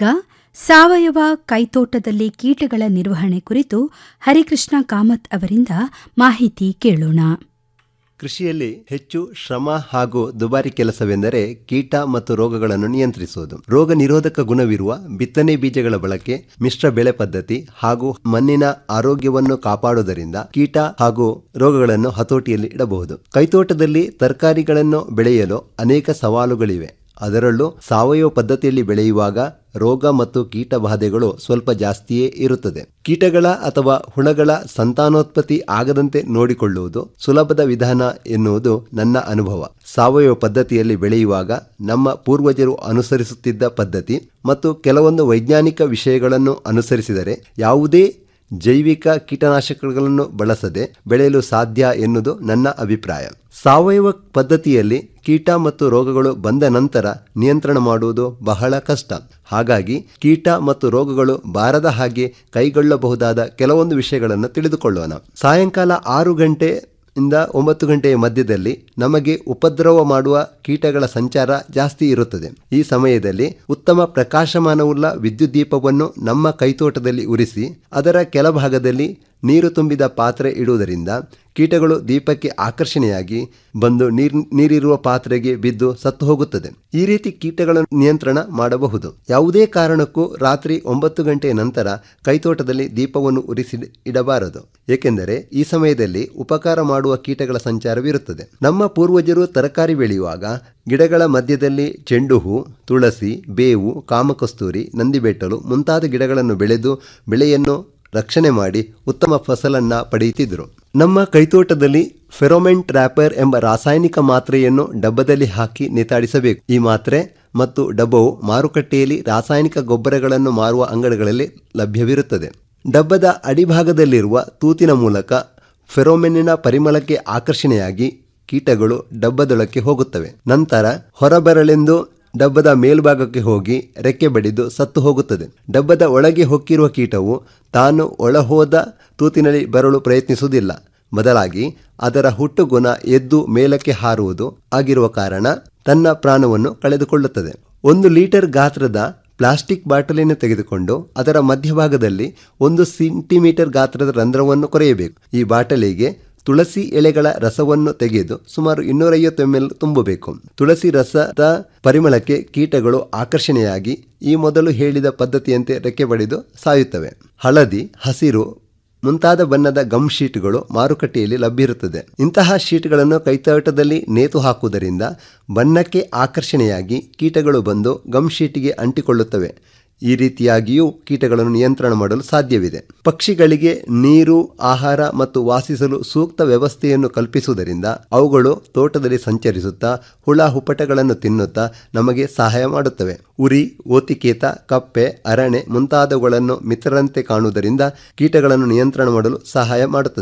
ಸಾವಯವ ಕೈತೋಟದಲ್ಲಿ ಕೀಟಗಳ ನಿರ್ವಹಣೆ ಕುರಿತು ಹರಿಕೃಷ್ಣ ಕಾಮತ್ ಅವರಿಂದ ಮಾಹಿತಿ ಕೇಳೋಣ ಕೃಷಿಯಲ್ಲಿ ಹೆಚ್ಚು ಶ್ರಮ ಹಾಗೂ ದುಬಾರಿ ಕೆಲಸವೆಂದರೆ ಕೀಟ ಮತ್ತು ರೋಗಗಳನ್ನು ನಿಯಂತ್ರಿಸುವುದು ರೋಗ ನಿರೋಧಕ ಗುಣವಿರುವ ಬಿತ್ತನೆ ಬೀಜಗಳ ಬಳಕೆ ಮಿಶ್ರ ಬೆಳೆ ಪದ್ಧತಿ ಹಾಗೂ ಮಣ್ಣಿನ ಆರೋಗ್ಯವನ್ನು ಕಾಪಾಡುವುದರಿಂದ ಕೀಟ ಹಾಗೂ ರೋಗಗಳನ್ನು ಹತೋಟಿಯಲ್ಲಿ ಇಡಬಹುದು ಕೈತೋಟದಲ್ಲಿ ತರಕಾರಿಗಳನ್ನು ಬೆಳೆಯಲು ಅನೇಕ ಸವಾಲುಗಳಿವೆ ಅದರಲ್ಲೂ ಸಾವಯವ ಪದ್ಧತಿಯಲ್ಲಿ ಬೆಳೆಯುವಾಗ ರೋಗ ಮತ್ತು ಕೀಟ ಬಾಧೆಗಳು ಸ್ವಲ್ಪ ಜಾಸ್ತಿಯೇ ಇರುತ್ತದೆ ಕೀಟಗಳ ಅಥವಾ ಹುಳಗಳ ಸಂತಾನೋತ್ಪತ್ತಿ ಆಗದಂತೆ ನೋಡಿಕೊಳ್ಳುವುದು ಸುಲಭದ ವಿಧಾನ ಎನ್ನುವುದು ನನ್ನ ಅನುಭವ ಸಾವಯವ ಪದ್ಧತಿಯಲ್ಲಿ ಬೆಳೆಯುವಾಗ ನಮ್ಮ ಪೂರ್ವಜರು ಅನುಸರಿಸುತ್ತಿದ್ದ ಪದ್ಧತಿ ಮತ್ತು ಕೆಲವೊಂದು ವೈಜ್ಞಾನಿಕ ವಿಷಯಗಳನ್ನು ಅನುಸರಿಸಿದರೆ ಯಾವುದೇ ಜೈವಿಕ ಕೀಟನಾಶಕಗಳನ್ನು ಬಳಸದೆ ಬೆಳೆಯಲು ಸಾಧ್ಯ ಎನ್ನುವುದು ನನ್ನ ಅಭಿಪ್ರಾಯ ಸಾವಯವ ಪದ್ಧತಿಯಲ್ಲಿ ಕೀಟ ಮತ್ತು ರೋಗಗಳು ಬಂದ ನಂತರ ನಿಯಂತ್ರಣ ಮಾಡುವುದು ಬಹಳ ಕಷ್ಟ ಹಾಗಾಗಿ ಕೀಟ ಮತ್ತು ರೋಗಗಳು ಬಾರದ ಹಾಗೆ ಕೈಗೊಳ್ಳಬಹುದಾದ ಕೆಲವೊಂದು ವಿಷಯಗಳನ್ನು ತಿಳಿದುಕೊಳ್ಳೋಣ ಸಾಯಂಕಾಲ ಆರು ಗಂಟೆ ಇಂದ ಒಂಬತ್ತು ಗಂಟೆಯ ಮಧ್ಯದಲ್ಲಿ ನಮಗೆ ಉಪದ್ರವ ಮಾಡುವ ಕೀಟಗಳ ಸಂಚಾರ ಜಾಸ್ತಿ ಇರುತ್ತದೆ ಈ ಸಮಯದಲ್ಲಿ ಉತ್ತಮ ಪ್ರಕಾಶಮಾನವುಳ್ಳ ವಿದ್ಯುತ್ ದೀಪವನ್ನು ನಮ್ಮ ಕೈತೋಟದಲ್ಲಿ ಉರಿಸಿ ಅದರ ಕೆಳಭಾಗದಲ್ಲಿ ನೀರು ತುಂಬಿದ ಪಾತ್ರೆ ಇಡುವುದರಿಂದ ಕೀಟಗಳು ದೀಪಕ್ಕೆ ಆಕರ್ಷಣೆಯಾಗಿ ಬಂದು ನೀರ್ ನೀರಿರುವ ಪಾತ್ರೆಗೆ ಬಿದ್ದು ಸತ್ತು ಹೋಗುತ್ತದೆ ಈ ರೀತಿ ಕೀಟಗಳನ್ನು ನಿಯಂತ್ರಣ ಮಾಡಬಹುದು ಯಾವುದೇ ಕಾರಣಕ್ಕೂ ರಾತ್ರಿ ಒಂಬತ್ತು ಗಂಟೆಯ ನಂತರ ಕೈತೋಟದಲ್ಲಿ ದೀಪವನ್ನು ಉರಿಸಿ ಇಡಬಾರದು ಏಕೆಂದರೆ ಈ ಸಮಯದಲ್ಲಿ ಉಪಕಾರ ಮಾಡುವ ಕೀಟಗಳ ಸಂಚಾರವಿರುತ್ತದೆ ನಮ್ಮ ಪೂರ್ವಜರು ತರಕಾರಿ ಬೆಳೆಯುವಾಗ ಗಿಡಗಳ ಮಧ್ಯದಲ್ಲಿ ಚೆಂಡು ಹೂ ತುಳಸಿ ಬೇವು ಕಾಮಕಸ್ತೂರಿ ನಂದಿಬೆಟ್ಟಲು ಮುಂತಾದ ಗಿಡಗಳನ್ನು ಬೆಳೆದು ಬೆಳೆಯನ್ನು ರಕ್ಷಣೆ ಮಾಡಿ ಉತ್ತಮ ಫಸಲನ್ನ ಪಡೆಯುತ್ತಿದ್ದರು ನಮ್ಮ ಕೈತೋಟದಲ್ಲಿ ಫೆರೋಮೆನ್ ಟ್ರ್ಯಾಪರ್ ಎಂಬ ರಾಸಾಯನಿಕ ಮಾತ್ರೆಯನ್ನು ಡಬ್ಬದಲ್ಲಿ ಹಾಕಿ ನೇತಾಡಿಸಬೇಕು ಈ ಮಾತ್ರೆ ಮತ್ತು ಡಬ್ಬವು ಮಾರುಕಟ್ಟೆಯಲ್ಲಿ ರಾಸಾಯನಿಕ ಗೊಬ್ಬರಗಳನ್ನು ಮಾರುವ ಅಂಗಡಿಗಳಲ್ಲಿ ಲಭ್ಯವಿರುತ್ತದೆ ಡಬ್ಬದ ಅಡಿಭಾಗದಲ್ಲಿರುವ ತೂತಿನ ಮೂಲಕ ಫೆರೋಮೆನ್ನಿನ ಪರಿಮಳಕ್ಕೆ ಆಕರ್ಷಣೆಯಾಗಿ ಕೀಟಗಳು ಡಬ್ಬದೊಳಕ್ಕೆ ಹೋಗುತ್ತವೆ ನಂತರ ಹೊರಬರಲೆಂದು ಡಬ್ಬದ ಮೇಲ್ಭಾಗಕ್ಕೆ ಹೋಗಿ ರೆಕ್ಕೆ ಬಡಿದು ಸತ್ತು ಹೋಗುತ್ತದೆ ಡಬ್ಬದ ಒಳಗೆ ಹೊಕ್ಕಿರುವ ಕೀಟವು ತಾನು ಒಳಹೋದ ತೂತಿನಲ್ಲಿ ಬರಲು ಪ್ರಯತ್ನಿಸುವುದಿಲ್ಲ ಬದಲಾಗಿ ಅದರ ಹುಟ್ಟುಗುಣ ಎದ್ದು ಮೇಲಕ್ಕೆ ಹಾರುವುದು ಆಗಿರುವ ಕಾರಣ ತನ್ನ ಪ್ರಾಣವನ್ನು ಕಳೆದುಕೊಳ್ಳುತ್ತದೆ ಒಂದು ಲೀಟರ್ ಗಾತ್ರದ ಪ್ಲಾಸ್ಟಿಕ್ ಬಾಟಲಿಯನ್ನು ತೆಗೆದುಕೊಂಡು ಅದರ ಮಧ್ಯಭಾಗದಲ್ಲಿ ಒಂದು ಸೆಂಟಿಮೀಟರ್ ಗಾತ್ರದ ರಂಧ್ರವನ್ನು ಕೊರೆಯಬೇಕು ಈ ಬಾಟಲಿಗೆ ತುಳಸಿ ಎಲೆಗಳ ರಸವನ್ನು ತೆಗೆದು ಸುಮಾರು ಇನ್ನೂರೈವತ್ತು ಎಂ ಎಲ್ ತುಂಬಬೇಕು ತುಳಸಿ ರಸದ ಪರಿಮಳಕ್ಕೆ ಕೀಟಗಳು ಆಕರ್ಷಣೆಯಾಗಿ ಈ ಮೊದಲು ಹೇಳಿದ ಪದ್ಧತಿಯಂತೆ ರೆಕ್ಕೆ ಬಡಿದು ಸಾಯುತ್ತವೆ ಹಳದಿ ಹಸಿರು ಮುಂತಾದ ಬಣ್ಣದ ಗಮ್ ಶೀಟ್ಗಳು ಮಾರುಕಟ್ಟೆಯಲ್ಲಿ ಲಭ್ಯವಿರುತ್ತದೆ ಇಂತಹ ಶೀಟ್ಗಳನ್ನು ಕೈತೋಟದಲ್ಲಿ ನೇತು ಹಾಕುವುದರಿಂದ ಬಣ್ಣಕ್ಕೆ ಆಕರ್ಷಣೆಯಾಗಿ ಕೀಟಗಳು ಬಂದು ಗಮ್ ಶೀಟಿಗೆ ಅಂಟಿಕೊಳ್ಳುತ್ತವೆ ಈ ರೀತಿಯಾಗಿಯೂ ಕೀಟಗಳನ್ನು ನಿಯಂತ್ರಣ ಮಾಡಲು ಸಾಧ್ಯವಿದೆ ಪಕ್ಷಿಗಳಿಗೆ ನೀರು ಆಹಾರ ಮತ್ತು ವಾಸಿಸಲು ಸೂಕ್ತ ವ್ಯವಸ್ಥೆಯನ್ನು ಕಲ್ಪಿಸುವುದರಿಂದ ಅವುಗಳು ತೋಟದಲ್ಲಿ ಸಂಚರಿಸುತ್ತಾ ಹುಳ ಹುಪಟಗಳನ್ನು ತಿನ್ನುತ್ತಾ ನಮಗೆ ಸಹಾಯ ಮಾಡುತ್ತವೆ ಉರಿ ಓತಿಕೇತ ಕಪ್ಪೆ ಅರಣೆ ಮುಂತಾದವುಗಳನ್ನು ಮಿತ್ರರಂತೆ ಕಾಣುವುದರಿಂದ ಕೀಟಗಳನ್ನು ನಿಯಂತ್ರಣ ಮಾಡಲು ಸಹಾಯ ಮಾಡುತ್ತದೆ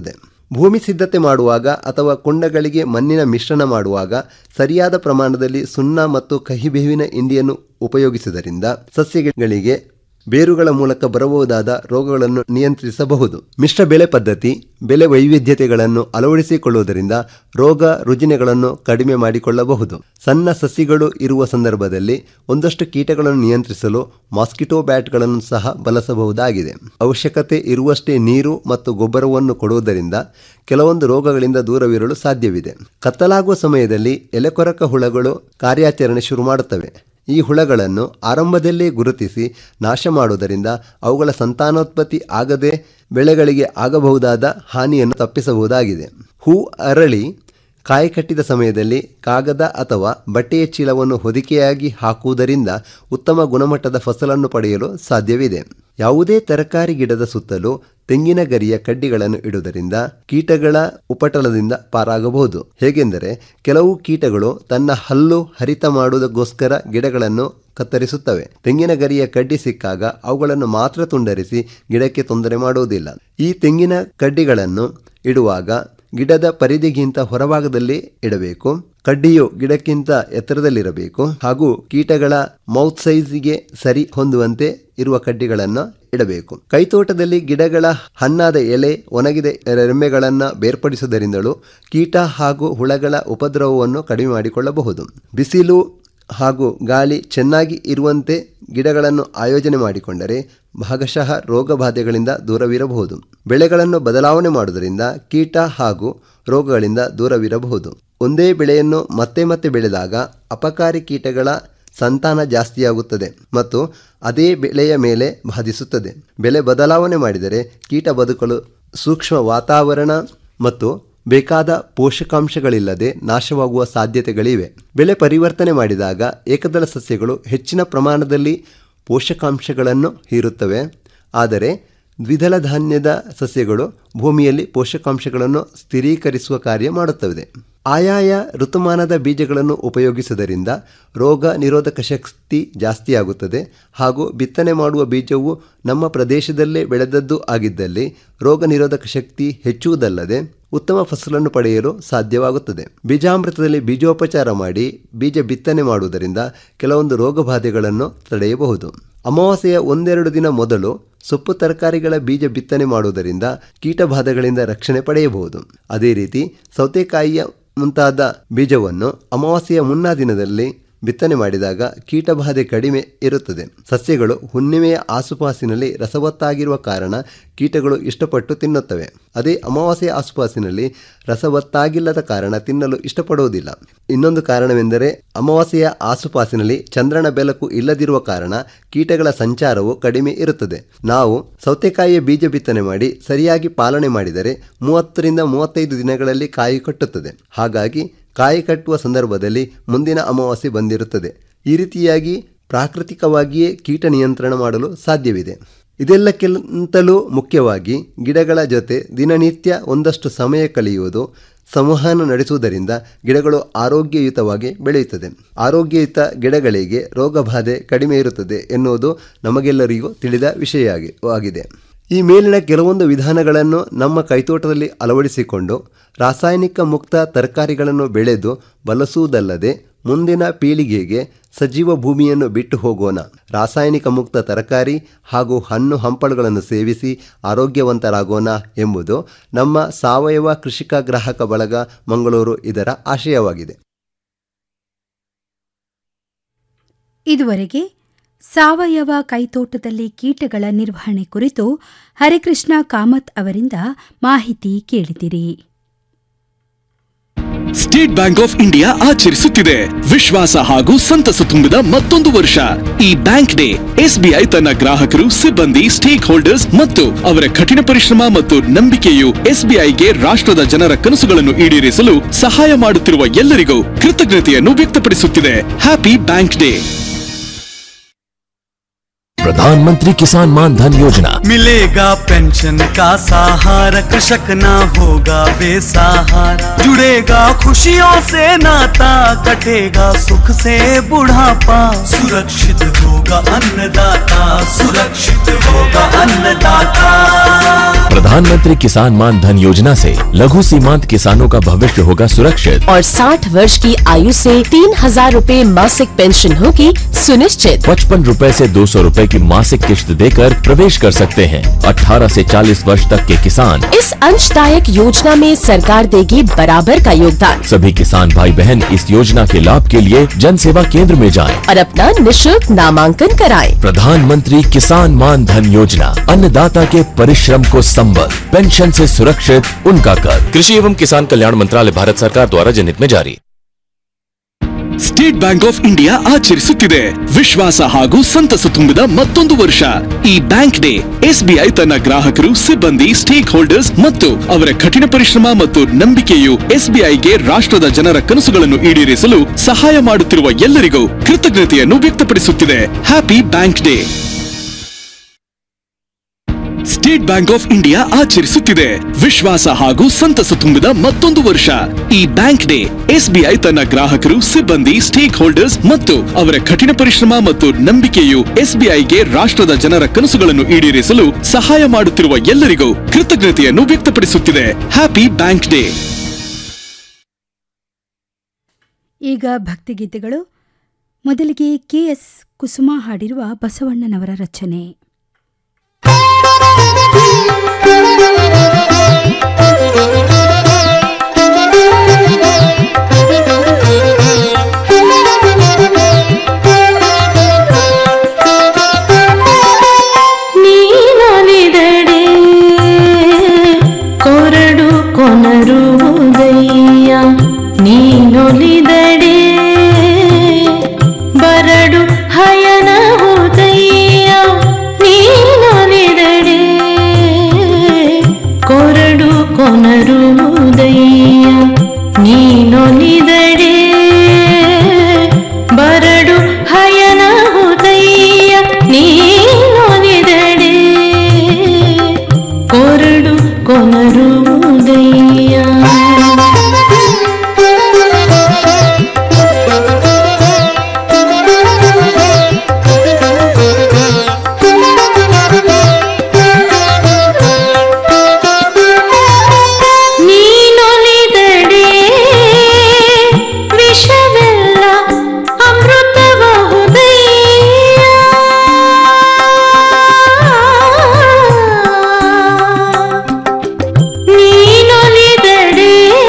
ಭೂಮಿ ಸಿದ್ಧತೆ ಮಾಡುವಾಗ ಅಥವಾ ಕೊಂಡಗಳಿಗೆ ಮಣ್ಣಿನ ಮಿಶ್ರಣ ಮಾಡುವಾಗ ಸರಿಯಾದ ಪ್ರಮಾಣದಲ್ಲಿ ಸುಣ್ಣ ಮತ್ತು ಕಹಿಬೇವಿನ ಇಂಡಿಯನ್ನು ಉಪಯೋಗಿಸುವುದರಿಂದ ಸಸ್ಯಗಳಿಗೆ ಬೇರುಗಳ ಮೂಲಕ ಬರಬಹುದಾದ ರೋಗಗಳನ್ನು ನಿಯಂತ್ರಿಸಬಹುದು ಮಿಶ್ರ ಬೆಳೆ ಪದ್ಧತಿ ಬೆಳೆ ವೈವಿಧ್ಯತೆಗಳನ್ನು ಅಳವಡಿಸಿಕೊಳ್ಳುವುದರಿಂದ ರೋಗ ರುಜಿನಗಳನ್ನು ಕಡಿಮೆ ಮಾಡಿಕೊಳ್ಳಬಹುದು ಸಣ್ಣ ಸಸಿಗಳು ಇರುವ ಸಂದರ್ಭದಲ್ಲಿ ಒಂದಷ್ಟು ಕೀಟಗಳನ್ನು ನಿಯಂತ್ರಿಸಲು ಮಾಸ್ಕಿಟೋ ಬ್ಯಾಟ್ಗಳನ್ನು ಸಹ ಬಳಸಬಹುದಾಗಿದೆ ಅವಶ್ಯಕತೆ ಇರುವಷ್ಟೇ ನೀರು ಮತ್ತು ಗೊಬ್ಬರವನ್ನು ಕೊಡುವುದರಿಂದ ಕೆಲವೊಂದು ರೋಗಗಳಿಂದ ದೂರವಿರಲು ಸಾಧ್ಯವಿದೆ ಕತ್ತಲಾಗುವ ಸಮಯದಲ್ಲಿ ಎಲೆಕೊರಕ ಹುಳಗಳು ಕಾರ್ಯಾಚರಣೆ ಶುರು ಮಾಡುತ್ತವೆ ಈ ಹುಳಗಳನ್ನು ಆರಂಭದಲ್ಲೇ ಗುರುತಿಸಿ ನಾಶ ಮಾಡುವುದರಿಂದ ಅವುಗಳ ಸಂತಾನೋತ್ಪತ್ತಿ ಆಗದೆ ಬೆಳೆಗಳಿಗೆ ಆಗಬಹುದಾದ ಹಾನಿಯನ್ನು ತಪ್ಪಿಸಬಹುದಾಗಿದೆ ಹೂ ಅರಳಿ ಕಾಯಿ ಕಟ್ಟಿದ ಸಮಯದಲ್ಲಿ ಕಾಗದ ಅಥವಾ ಬಟ್ಟೆಯ ಚೀಲವನ್ನು ಹೊದಿಕೆಯಾಗಿ ಹಾಕುವುದರಿಂದ ಉತ್ತಮ ಗುಣಮಟ್ಟದ ಫಸಲನ್ನು ಪಡೆಯಲು ಸಾಧ್ಯವಿದೆ ಯಾವುದೇ ತರಕಾರಿ ಗಿಡದ ಸುತ್ತಲೂ ತೆಂಗಿನ ಗರಿಯ ಕಡ್ಡಿಗಳನ್ನು ಇಡುವುದರಿಂದ ಕೀಟಗಳ ಉಪಟಳದಿಂದ ಪಾರಾಗಬಹುದು ಹೇಗೆಂದರೆ ಕೆಲವು ಕೀಟಗಳು ತನ್ನ ಹಲ್ಲು ಹರಿತ ಮಾಡುವುದಕ್ಕೋಸ್ಕರ ಗಿಡಗಳನ್ನು ಕತ್ತರಿಸುತ್ತವೆ ತೆಂಗಿನ ಗರಿಯ ಕಡ್ಡಿ ಸಿಕ್ಕಾಗ ಅವುಗಳನ್ನು ಮಾತ್ರ ತುಂಡರಿಸಿ ಗಿಡಕ್ಕೆ ತೊಂದರೆ ಮಾಡುವುದಿಲ್ಲ ಈ ತೆಂಗಿನ ಕಡ್ಡಿಗಳನ್ನು ಇಡುವಾಗ ಗಿಡದ ಪರಿಧಿಗಿಂತ ಹೊರಭಾಗದಲ್ಲಿ ಇಡಬೇಕು ಕಡ್ಡಿಯು ಗಿಡಕ್ಕಿಂತ ಎತ್ತರದಲ್ಲಿರಬೇಕು ಹಾಗೂ ಕೀಟಗಳ ಮೌತ್ ಸೈಜ್ಗೆ ಸರಿ ಹೊಂದುವಂತೆ ಇರುವ ಕಡ್ಡಿಗಳನ್ನು ಇಡಬೇಕು ಕೈತೋಟದಲ್ಲಿ ಗಿಡಗಳ ಹಣ್ಣಾದ ಎಲೆ ಒಣಗಿದ ರೆಮ್ಮೆಗಳನ್ನು ಬೇರ್ಪಡಿಸುವುದರಿಂದಲೂ ಕೀಟ ಹಾಗೂ ಹುಳಗಳ ಉಪದ್ರವವನ್ನು ಕಡಿಮೆ ಮಾಡಿಕೊಳ್ಳಬಹುದು ಬಿಸಿಲು ಹಾಗೂ ಗಾಳಿ ಚೆನ್ನಾಗಿ ಇರುವಂತೆ ಗಿಡಗಳನ್ನು ಆಯೋಜನೆ ಮಾಡಿಕೊಂಡರೆ ಭಾಗಶಃ ರೋಗ ಬಾಧೆಗಳಿಂದ ದೂರವಿರಬಹುದು ಬೆಳೆಗಳನ್ನು ಬದಲಾವಣೆ ಮಾಡುವುದರಿಂದ ಕೀಟ ಹಾಗೂ ರೋಗಗಳಿಂದ ದೂರವಿರಬಹುದು ಒಂದೇ ಬೆಳೆಯನ್ನು ಮತ್ತೆ ಮತ್ತೆ ಬೆಳೆದಾಗ ಅಪಕಾರಿ ಕೀಟಗಳ ಸಂತಾನ ಜಾಸ್ತಿಯಾಗುತ್ತದೆ ಮತ್ತು ಅದೇ ಬೆಳೆಯ ಮೇಲೆ ಬಾಧಿಸುತ್ತದೆ ಬೆಲೆ ಬದಲಾವಣೆ ಮಾಡಿದರೆ ಕೀಟ ಬದುಕಲು ಸೂಕ್ಷ್ಮ ವಾತಾವರಣ ಮತ್ತು ಬೇಕಾದ ಪೋಷಕಾಂಶಗಳಿಲ್ಲದೆ ನಾಶವಾಗುವ ಸಾಧ್ಯತೆಗಳಿವೆ ಬೆಲೆ ಪರಿವರ್ತನೆ ಮಾಡಿದಾಗ ಏಕದಳ ಸಸ್ಯಗಳು ಹೆಚ್ಚಿನ ಪ್ರಮಾಣದಲ್ಲಿ ಪೋಷಕಾಂಶಗಳನ್ನು ಹೀರುತ್ತವೆ ಆದರೆ ದ್ವಿದಳ ಧಾನ್ಯದ ಸಸ್ಯಗಳು ಭೂಮಿಯಲ್ಲಿ ಪೋಷಕಾಂಶಗಳನ್ನು ಸ್ಥಿರೀಕರಿಸುವ ಕಾರ್ಯ ಮಾಡುತ್ತವೆ ಆಯಾಯ ಋತುಮಾನದ ಬೀಜಗಳನ್ನು ಉಪಯೋಗಿಸುವುದರಿಂದ ರೋಗ ನಿರೋಧಕ ಶಕ್ತಿ ಜಾಸ್ತಿಯಾಗುತ್ತದೆ ಹಾಗೂ ಬಿತ್ತನೆ ಮಾಡುವ ಬೀಜವು ನಮ್ಮ ಪ್ರದೇಶದಲ್ಲೇ ಬೆಳೆದದ್ದು ಆಗಿದ್ದಲ್ಲಿ ರೋಗ ನಿರೋಧಕ ಶಕ್ತಿ ಹೆಚ್ಚುವುದಲ್ಲದೆ ಉತ್ತಮ ಫಸಲನ್ನು ಪಡೆಯಲು ಸಾಧ್ಯವಾಗುತ್ತದೆ ಬೀಜಾಮೃತದಲ್ಲಿ ಬೀಜೋಪಚಾರ ಮಾಡಿ ಬೀಜ ಬಿತ್ತನೆ ಮಾಡುವುದರಿಂದ ಕೆಲವೊಂದು ರೋಗಬಾಧೆಗಳನ್ನು ತಡೆಯಬಹುದು ಅಮಾವಾಸ್ಯೆಯ ಒಂದೆರಡು ದಿನ ಮೊದಲು ಸೊಪ್ಪು ತರಕಾರಿಗಳ ಬೀಜ ಬಿತ್ತನೆ ಮಾಡುವುದರಿಂದ ಕೀಟಬಾಧೆಗಳಿಂದ ರಕ್ಷಣೆ ಪಡೆಯಬಹುದು ಅದೇ ರೀತಿ ಸೌತೆಕಾಯಿಯ ಮುಂತಾದ ಬೀಜವನ್ನು ಅಮಾವಾಸ್ಯೆಯ ಮುನ್ನಾ ದಿನದಲ್ಲಿ ಬಿತ್ತನೆ ಮಾಡಿದಾಗ ಕೀಟಬಾಧೆ ಕಡಿಮೆ ಇರುತ್ತದೆ ಸಸ್ಯಗಳು ಹುಣ್ಣಿಮೆಯ ಆಸುಪಾಸಿನಲ್ಲಿ ರಸವತ್ತಾಗಿರುವ ಕಾರಣ ಕೀಟಗಳು ಇಷ್ಟಪಟ್ಟು ತಿನ್ನುತ್ತವೆ ಅದೇ ಅಮಾವಾಸ್ಯೆಯ ಆಸುಪಾಸಿನಲ್ಲಿ ರಸವತ್ತಾಗಿಲ್ಲದ ಕಾರಣ ತಿನ್ನಲು ಇಷ್ಟಪಡುವುದಿಲ್ಲ ಇನ್ನೊಂದು ಕಾರಣವೆಂದರೆ ಅಮಾವಾಸ್ಯೆಯ ಆಸುಪಾಸಿನಲ್ಲಿ ಚಂದ್ರನ ಬೆಳಕು ಇಲ್ಲದಿರುವ ಕಾರಣ ಕೀಟಗಳ ಸಂಚಾರವು ಕಡಿಮೆ ಇರುತ್ತದೆ ನಾವು ಸೌತೆಕಾಯಿಯ ಬೀಜ ಬಿತ್ತನೆ ಮಾಡಿ ಸರಿಯಾಗಿ ಪಾಲನೆ ಮಾಡಿದರೆ ಮೂವತ್ತರಿಂದ ಮೂವತ್ತೈದು ದಿನಗಳಲ್ಲಿ ಕಾಯಿ ಕಟ್ಟುತ್ತದೆ ಹಾಗಾಗಿ ಕಾಯಿ ಕಟ್ಟುವ ಸಂದರ್ಭದಲ್ಲಿ ಮುಂದಿನ ಅಮಾವಾಸ್ಯೆ ಬಂದಿರುತ್ತದೆ ಈ ರೀತಿಯಾಗಿ ಪ್ರಾಕೃತಿಕವಾಗಿಯೇ ಕೀಟ ನಿಯಂತ್ರಣ ಮಾಡಲು ಸಾಧ್ಯವಿದೆ ಇದೆಲ್ಲಕ್ಕಿಂತಲೂ ಮುಖ್ಯವಾಗಿ ಗಿಡಗಳ ಜೊತೆ ದಿನನಿತ್ಯ ಒಂದಷ್ಟು ಸಮಯ ಕಳೆಯುವುದು ಸಂವಹನ ನಡೆಸುವುದರಿಂದ ಗಿಡಗಳು ಆರೋಗ್ಯಯುತವಾಗಿ ಬೆಳೆಯುತ್ತದೆ ಆರೋಗ್ಯಯುತ ಗಿಡಗಳಿಗೆ ರೋಗಬಾಧೆ ಕಡಿಮೆ ಇರುತ್ತದೆ ಎನ್ನುವುದು ನಮಗೆಲ್ಲರಿಗೂ ತಿಳಿದ ವಿಷಯ ಆಗಿದೆ ಈ ಮೇಲಿನ ಕೆಲವೊಂದು ವಿಧಾನಗಳನ್ನು ನಮ್ಮ ಕೈತೋಟದಲ್ಲಿ ಅಳವಡಿಸಿಕೊಂಡು ರಾಸಾಯನಿಕ ಮುಕ್ತ ತರಕಾರಿಗಳನ್ನು ಬೆಳೆದು ಬಳಸುವುದಲ್ಲದೆ ಮುಂದಿನ ಪೀಳಿಗೆಗೆ ಸಜೀವ ಭೂಮಿಯನ್ನು ಬಿಟ್ಟು ಹೋಗೋಣ ರಾಸಾಯನಿಕ ಮುಕ್ತ ತರಕಾರಿ ಹಾಗೂ ಹಣ್ಣು ಹಂಪಳುಗಳನ್ನು ಸೇವಿಸಿ ಆರೋಗ್ಯವಂತರಾಗೋಣ ಎಂಬುದು ನಮ್ಮ ಸಾವಯವ ಕೃಷಿಕ ಗ್ರಾಹಕ ಬಳಗ ಮಂಗಳೂರು ಇದರ ಆಶಯವಾಗಿದೆ ಇದುವರೆಗೆ ಸಾವಯವ ಕೈತೋಟದಲ್ಲಿ ಕೀಟಗಳ ನಿರ್ವಹಣೆ ಕುರಿತು ಹರಿಕೃಷ್ಣ ಕಾಮತ್ ಅವರಿಂದ ಮಾಹಿತಿ ಕೇಳಿದಿರಿ ಸ್ಟೇಟ್ ಬ್ಯಾಂಕ್ ಆಫ್ ಇಂಡಿಯಾ ಆಚರಿಸುತ್ತಿದೆ ವಿಶ್ವಾಸ ಹಾಗೂ ಸಂತಸ ತುಂಬಿದ ಮತ್ತೊಂದು ವರ್ಷ ಈ ಬ್ಯಾಂಕ್ ಡೇ ಎಸ್ಬಿಐ ತನ್ನ ಗ್ರಾಹಕರು ಸಿಬ್ಬಂದಿ ಸ್ಟೇಕ್ ಹೋಲ್ಡರ್ಸ್ ಮತ್ತು ಅವರ ಕಠಿಣ ಪರಿಶ್ರಮ ಮತ್ತು ನಂಬಿಕೆಯು ಎಸ್ಬಿಐಗೆ ರಾಷ್ಟ್ರದ ಜನರ ಕನಸುಗಳನ್ನು ಈಡೇರಿಸಲು ಸಹಾಯ ಮಾಡುತ್ತಿರುವ ಎಲ್ಲರಿಗೂ ಕೃತಜ್ಞತೆಯನ್ನು ವ್ಯಕ್ತಪಡಿಸುತ್ತಿದೆ ಹ್ಯಾಪಿ ಬ್ಯಾಂಕ್ ಡೇ प्रधानमंत्री किसान मान धन योजना मिलेगा पेंशन का सहारा कृषक ना होगा बेसहारा जुड़ेगा खुशियों से नाता कटेगा सुख से बुढ़ापा सुरक्षित हो होगा अन्नदाता सुरक्षित होगा अन्नदाता प्रधानमंत्री किसान मान धन योजना से लघु सीमांत किसानों का भविष्य होगा सुरक्षित और 60 वर्ष की आयु से तीन हजार रूपए मासिक पेंशन होगी सुनिश्चित पचपन रूपए ऐसी दो सौ रूपए की मासिक किश्त देकर प्रवेश कर सकते हैं 18 से 40 वर्ष तक के किसान इस अंशदायक योजना में सरकार देगी बराबर का योगदान सभी किसान भाई बहन इस योजना के लाभ के लिए जन सेवा केंद्र में जाएं। और अपना निशुल्क नामांकन कराएं। प्रधानमंत्री किसान मान धन योजना अन्नदाता के परिश्रम को संबल पेंशन से सुरक्षित उनका कर कृषि एवं किसान कल्याण मंत्रालय भारत सरकार द्वारा जनहित में जारी ಸ್ಟೇಟ್ ಬ್ಯಾಂಕ್ ಆಫ್ ಇಂಡಿಯಾ ಆಚರಿಸುತ್ತಿದೆ ವಿಶ್ವಾಸ ಹಾಗೂ ಸಂತಸ ತುಂಬಿದ ಮತ್ತೊಂದು ವರ್ಷ ಈ ಬ್ಯಾಂಕ್ ಡೇ ಎಸ್ಬಿಐ ತನ್ನ ಗ್ರಾಹಕರು ಸಿಬ್ಬಂದಿ ಸ್ಟೇಕ್ ಹೋಲ್ಡರ್ಸ್ ಮತ್ತು ಅವರ ಕಠಿಣ ಪರಿಶ್ರಮ ಮತ್ತು ನಂಬಿಕೆಯು ಎಸ್ಬಿಐಗೆ ರಾಷ್ಟ್ರದ ಜನರ ಕನಸುಗಳನ್ನು ಈಡೇರಿಸಲು ಸಹಾಯ ಮಾಡುತ್ತಿರುವ ಎಲ್ಲರಿಗೂ ಕೃತಜ್ಞತೆಯನ್ನು ವ್ಯಕ್ತಪಡಿಸುತ್ತಿದೆ happy bank day State Bank of India ಆಚರಿಸುತ್ತಿದೆ ವಿಶ್ವಾಸ ಹಾಗೂ ಸಂತಸ ತುಂಬಿದ ಮತ್ತೊಂದು ವರ್ಷ ಈ ಬ್ಯಾಂಕ್ ಡೇ ಎಸ್ಬಿಐ ತನ್ನ ಗ್ರಾಹಕರು ಸಿಬ್ಬಂದಿ ಸ್ಟೇಕ್ ಹೋಲ್ಡರ್ಸ್ ಮತ್ತು ಅವರ ಕಠಿಣ ಪರಿಶ್ರಮ ಮತ್ತು ನಂಬಿಕೆಯು ಎಸ್ಬಿಐಗೆ ರಾಷ್ಟ್ರದ ಜನರ ಕನಸುಗಳನ್ನು ಈಡೇರಿಸಲು ಸಹಾಯ ಮಾಡುತ್ತಿರುವ ಎಲ್ಲರಿಗೂ ಕೃತಜ್ಞತೆಯನ್ನು ವ್ಯಕ್ತಪಡಿಸುತ್ತಿದೆ ಹ್ಯಾಪಿ ಬ್ಯಾಂಕ್ ಡೇ ಈಗ ಭಕ್ತಿಗೀತೆಗಳು ಮೊದಲಿಗೆ ಕೆಎಸ್ ಕುಸುಮ ಹಾಡಿರುವ ಬಸವಣ್ಣನವರ ರಚನೆ ನೀನೊಲಿದಡೆ ಕೊರಡು ಕೊನರುವುದಯ್ಯ ನೀನೊಲಿದಡೆ ಬರಡು ಹಯನವುದಯ್ಯ ನೀನೊಲಿದಡೆ ಕೊರಡು ಕೊನರುವುದಯ್ಯ ನೀನೊಲಿದಡೆ ಬರಡು ಹಯನವುದಯ್ಯ ನೀನೊಲಿದಡೆ ಕೊರಡು ಕೊನರುವುದಯ್ಯ ನೀನೊಲಿದಡೆ ವಿಷವೆಲ್ಲ ಅಮೃತಬಹುದಯ್ಯ ನೀನೊಲಿದಡೆ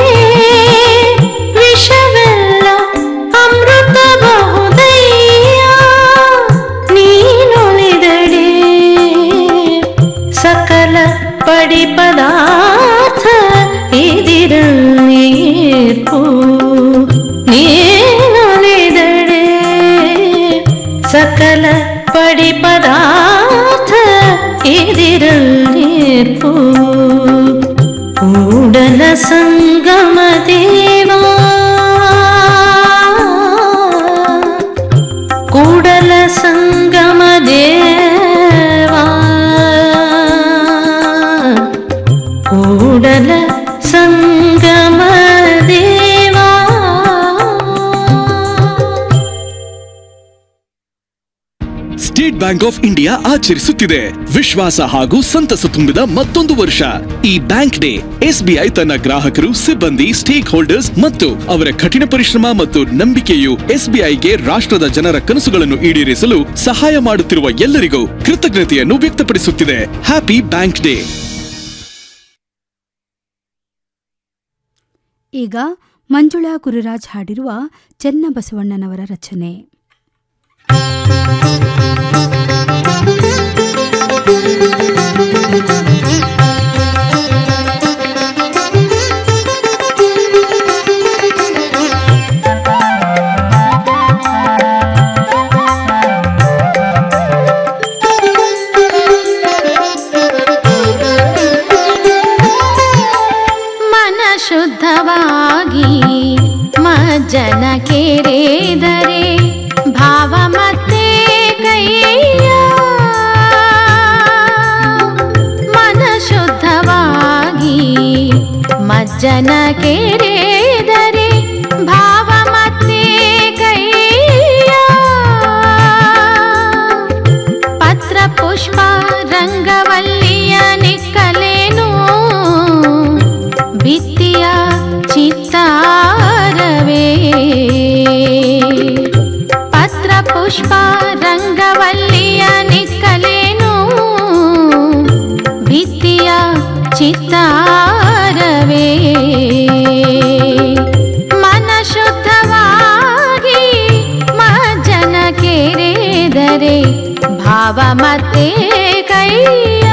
ವಿಷವೆಲ್ಲ ಅಮೃತಬಹುದಯ್ಯ ನೀನೊಲಿದಡೆ ಸಕಲ ಪಡಿ ಪದಾರ್ಥ ಇದಿರನೇರ್ಪು ನೀನೊಲಿದಡೆ ಸಕಲ ಪಡಿ ಪದಾರ್ಥ ಇದಿರನೇರ್ಪು ಕೂಡಲ ಸಂಗಮ ದೇವಾ ಕೂಡಲ ಸಂಗಮ ದೇವಾ ಕೂಡಲ ಸಂಗಮ ದೇವಾ ಸ್ಟೇಟ್ ಬ್ಯಾಂಕ್ ಆಫ್ ಇಂಡಿಯಾ ಆಚರಿಸುತ್ತಿದೆ ವಿಶ್ವಾಸ ಹಾಗೂ ಸಂತಸ ತುಂಬಿದ ಮತ್ತೊಂದು ವರ್ಷ ಈ ಬ್ಯಾಂಕ್ ಡೇ ಎಸ್ಬಿಐ ತನ್ನ ಗ್ರಾಹಕರು ಸಿಬ್ಬಂದಿ ಸ್ಟೇಕ್ ಹೋಲ್ಡರ್ಸ್ ಮತ್ತು ಅವರ ಕಠಿಣ ಪರಿಶ್ರಮ ಮತ್ತು ನಂಬಿಕೆಯು ಎಸ್ಬಿಐಗೆ ರಾಷ್ಟ್ರದ ಜನರ ಕನಸುಗಳನ್ನು ಈಡೇರಿಸಲು ಸಹಾಯ ಮಾಡುತ್ತಿರುವ ಎಲ್ಲರಿಗೂ ಕೃತಜ್ಞತೆಯನ್ನು ವ್ಯಕ್ತಪಡಿಸುತ್ತಿದೆ ಹ್ಯಾಪಿ ಬ್ಯಾಂಕ್ ಡೇ ಈಗ ಮಂಜುಳಾ ಗುರುರಾಜ್ ಹಾಡಿರುವ ಚೆನ್ನಬಸವಣ್ಣನವರ ರಚನೆ ಮನ ಶುದ್ಧವಾಗಿ ಮಜ್ಜನ ಕೆರೆದರೆ ಭಾವ ಮತ್ತೆ ಕೈ ಬಾಬಾ ಮತ್ತೆ ಕೈ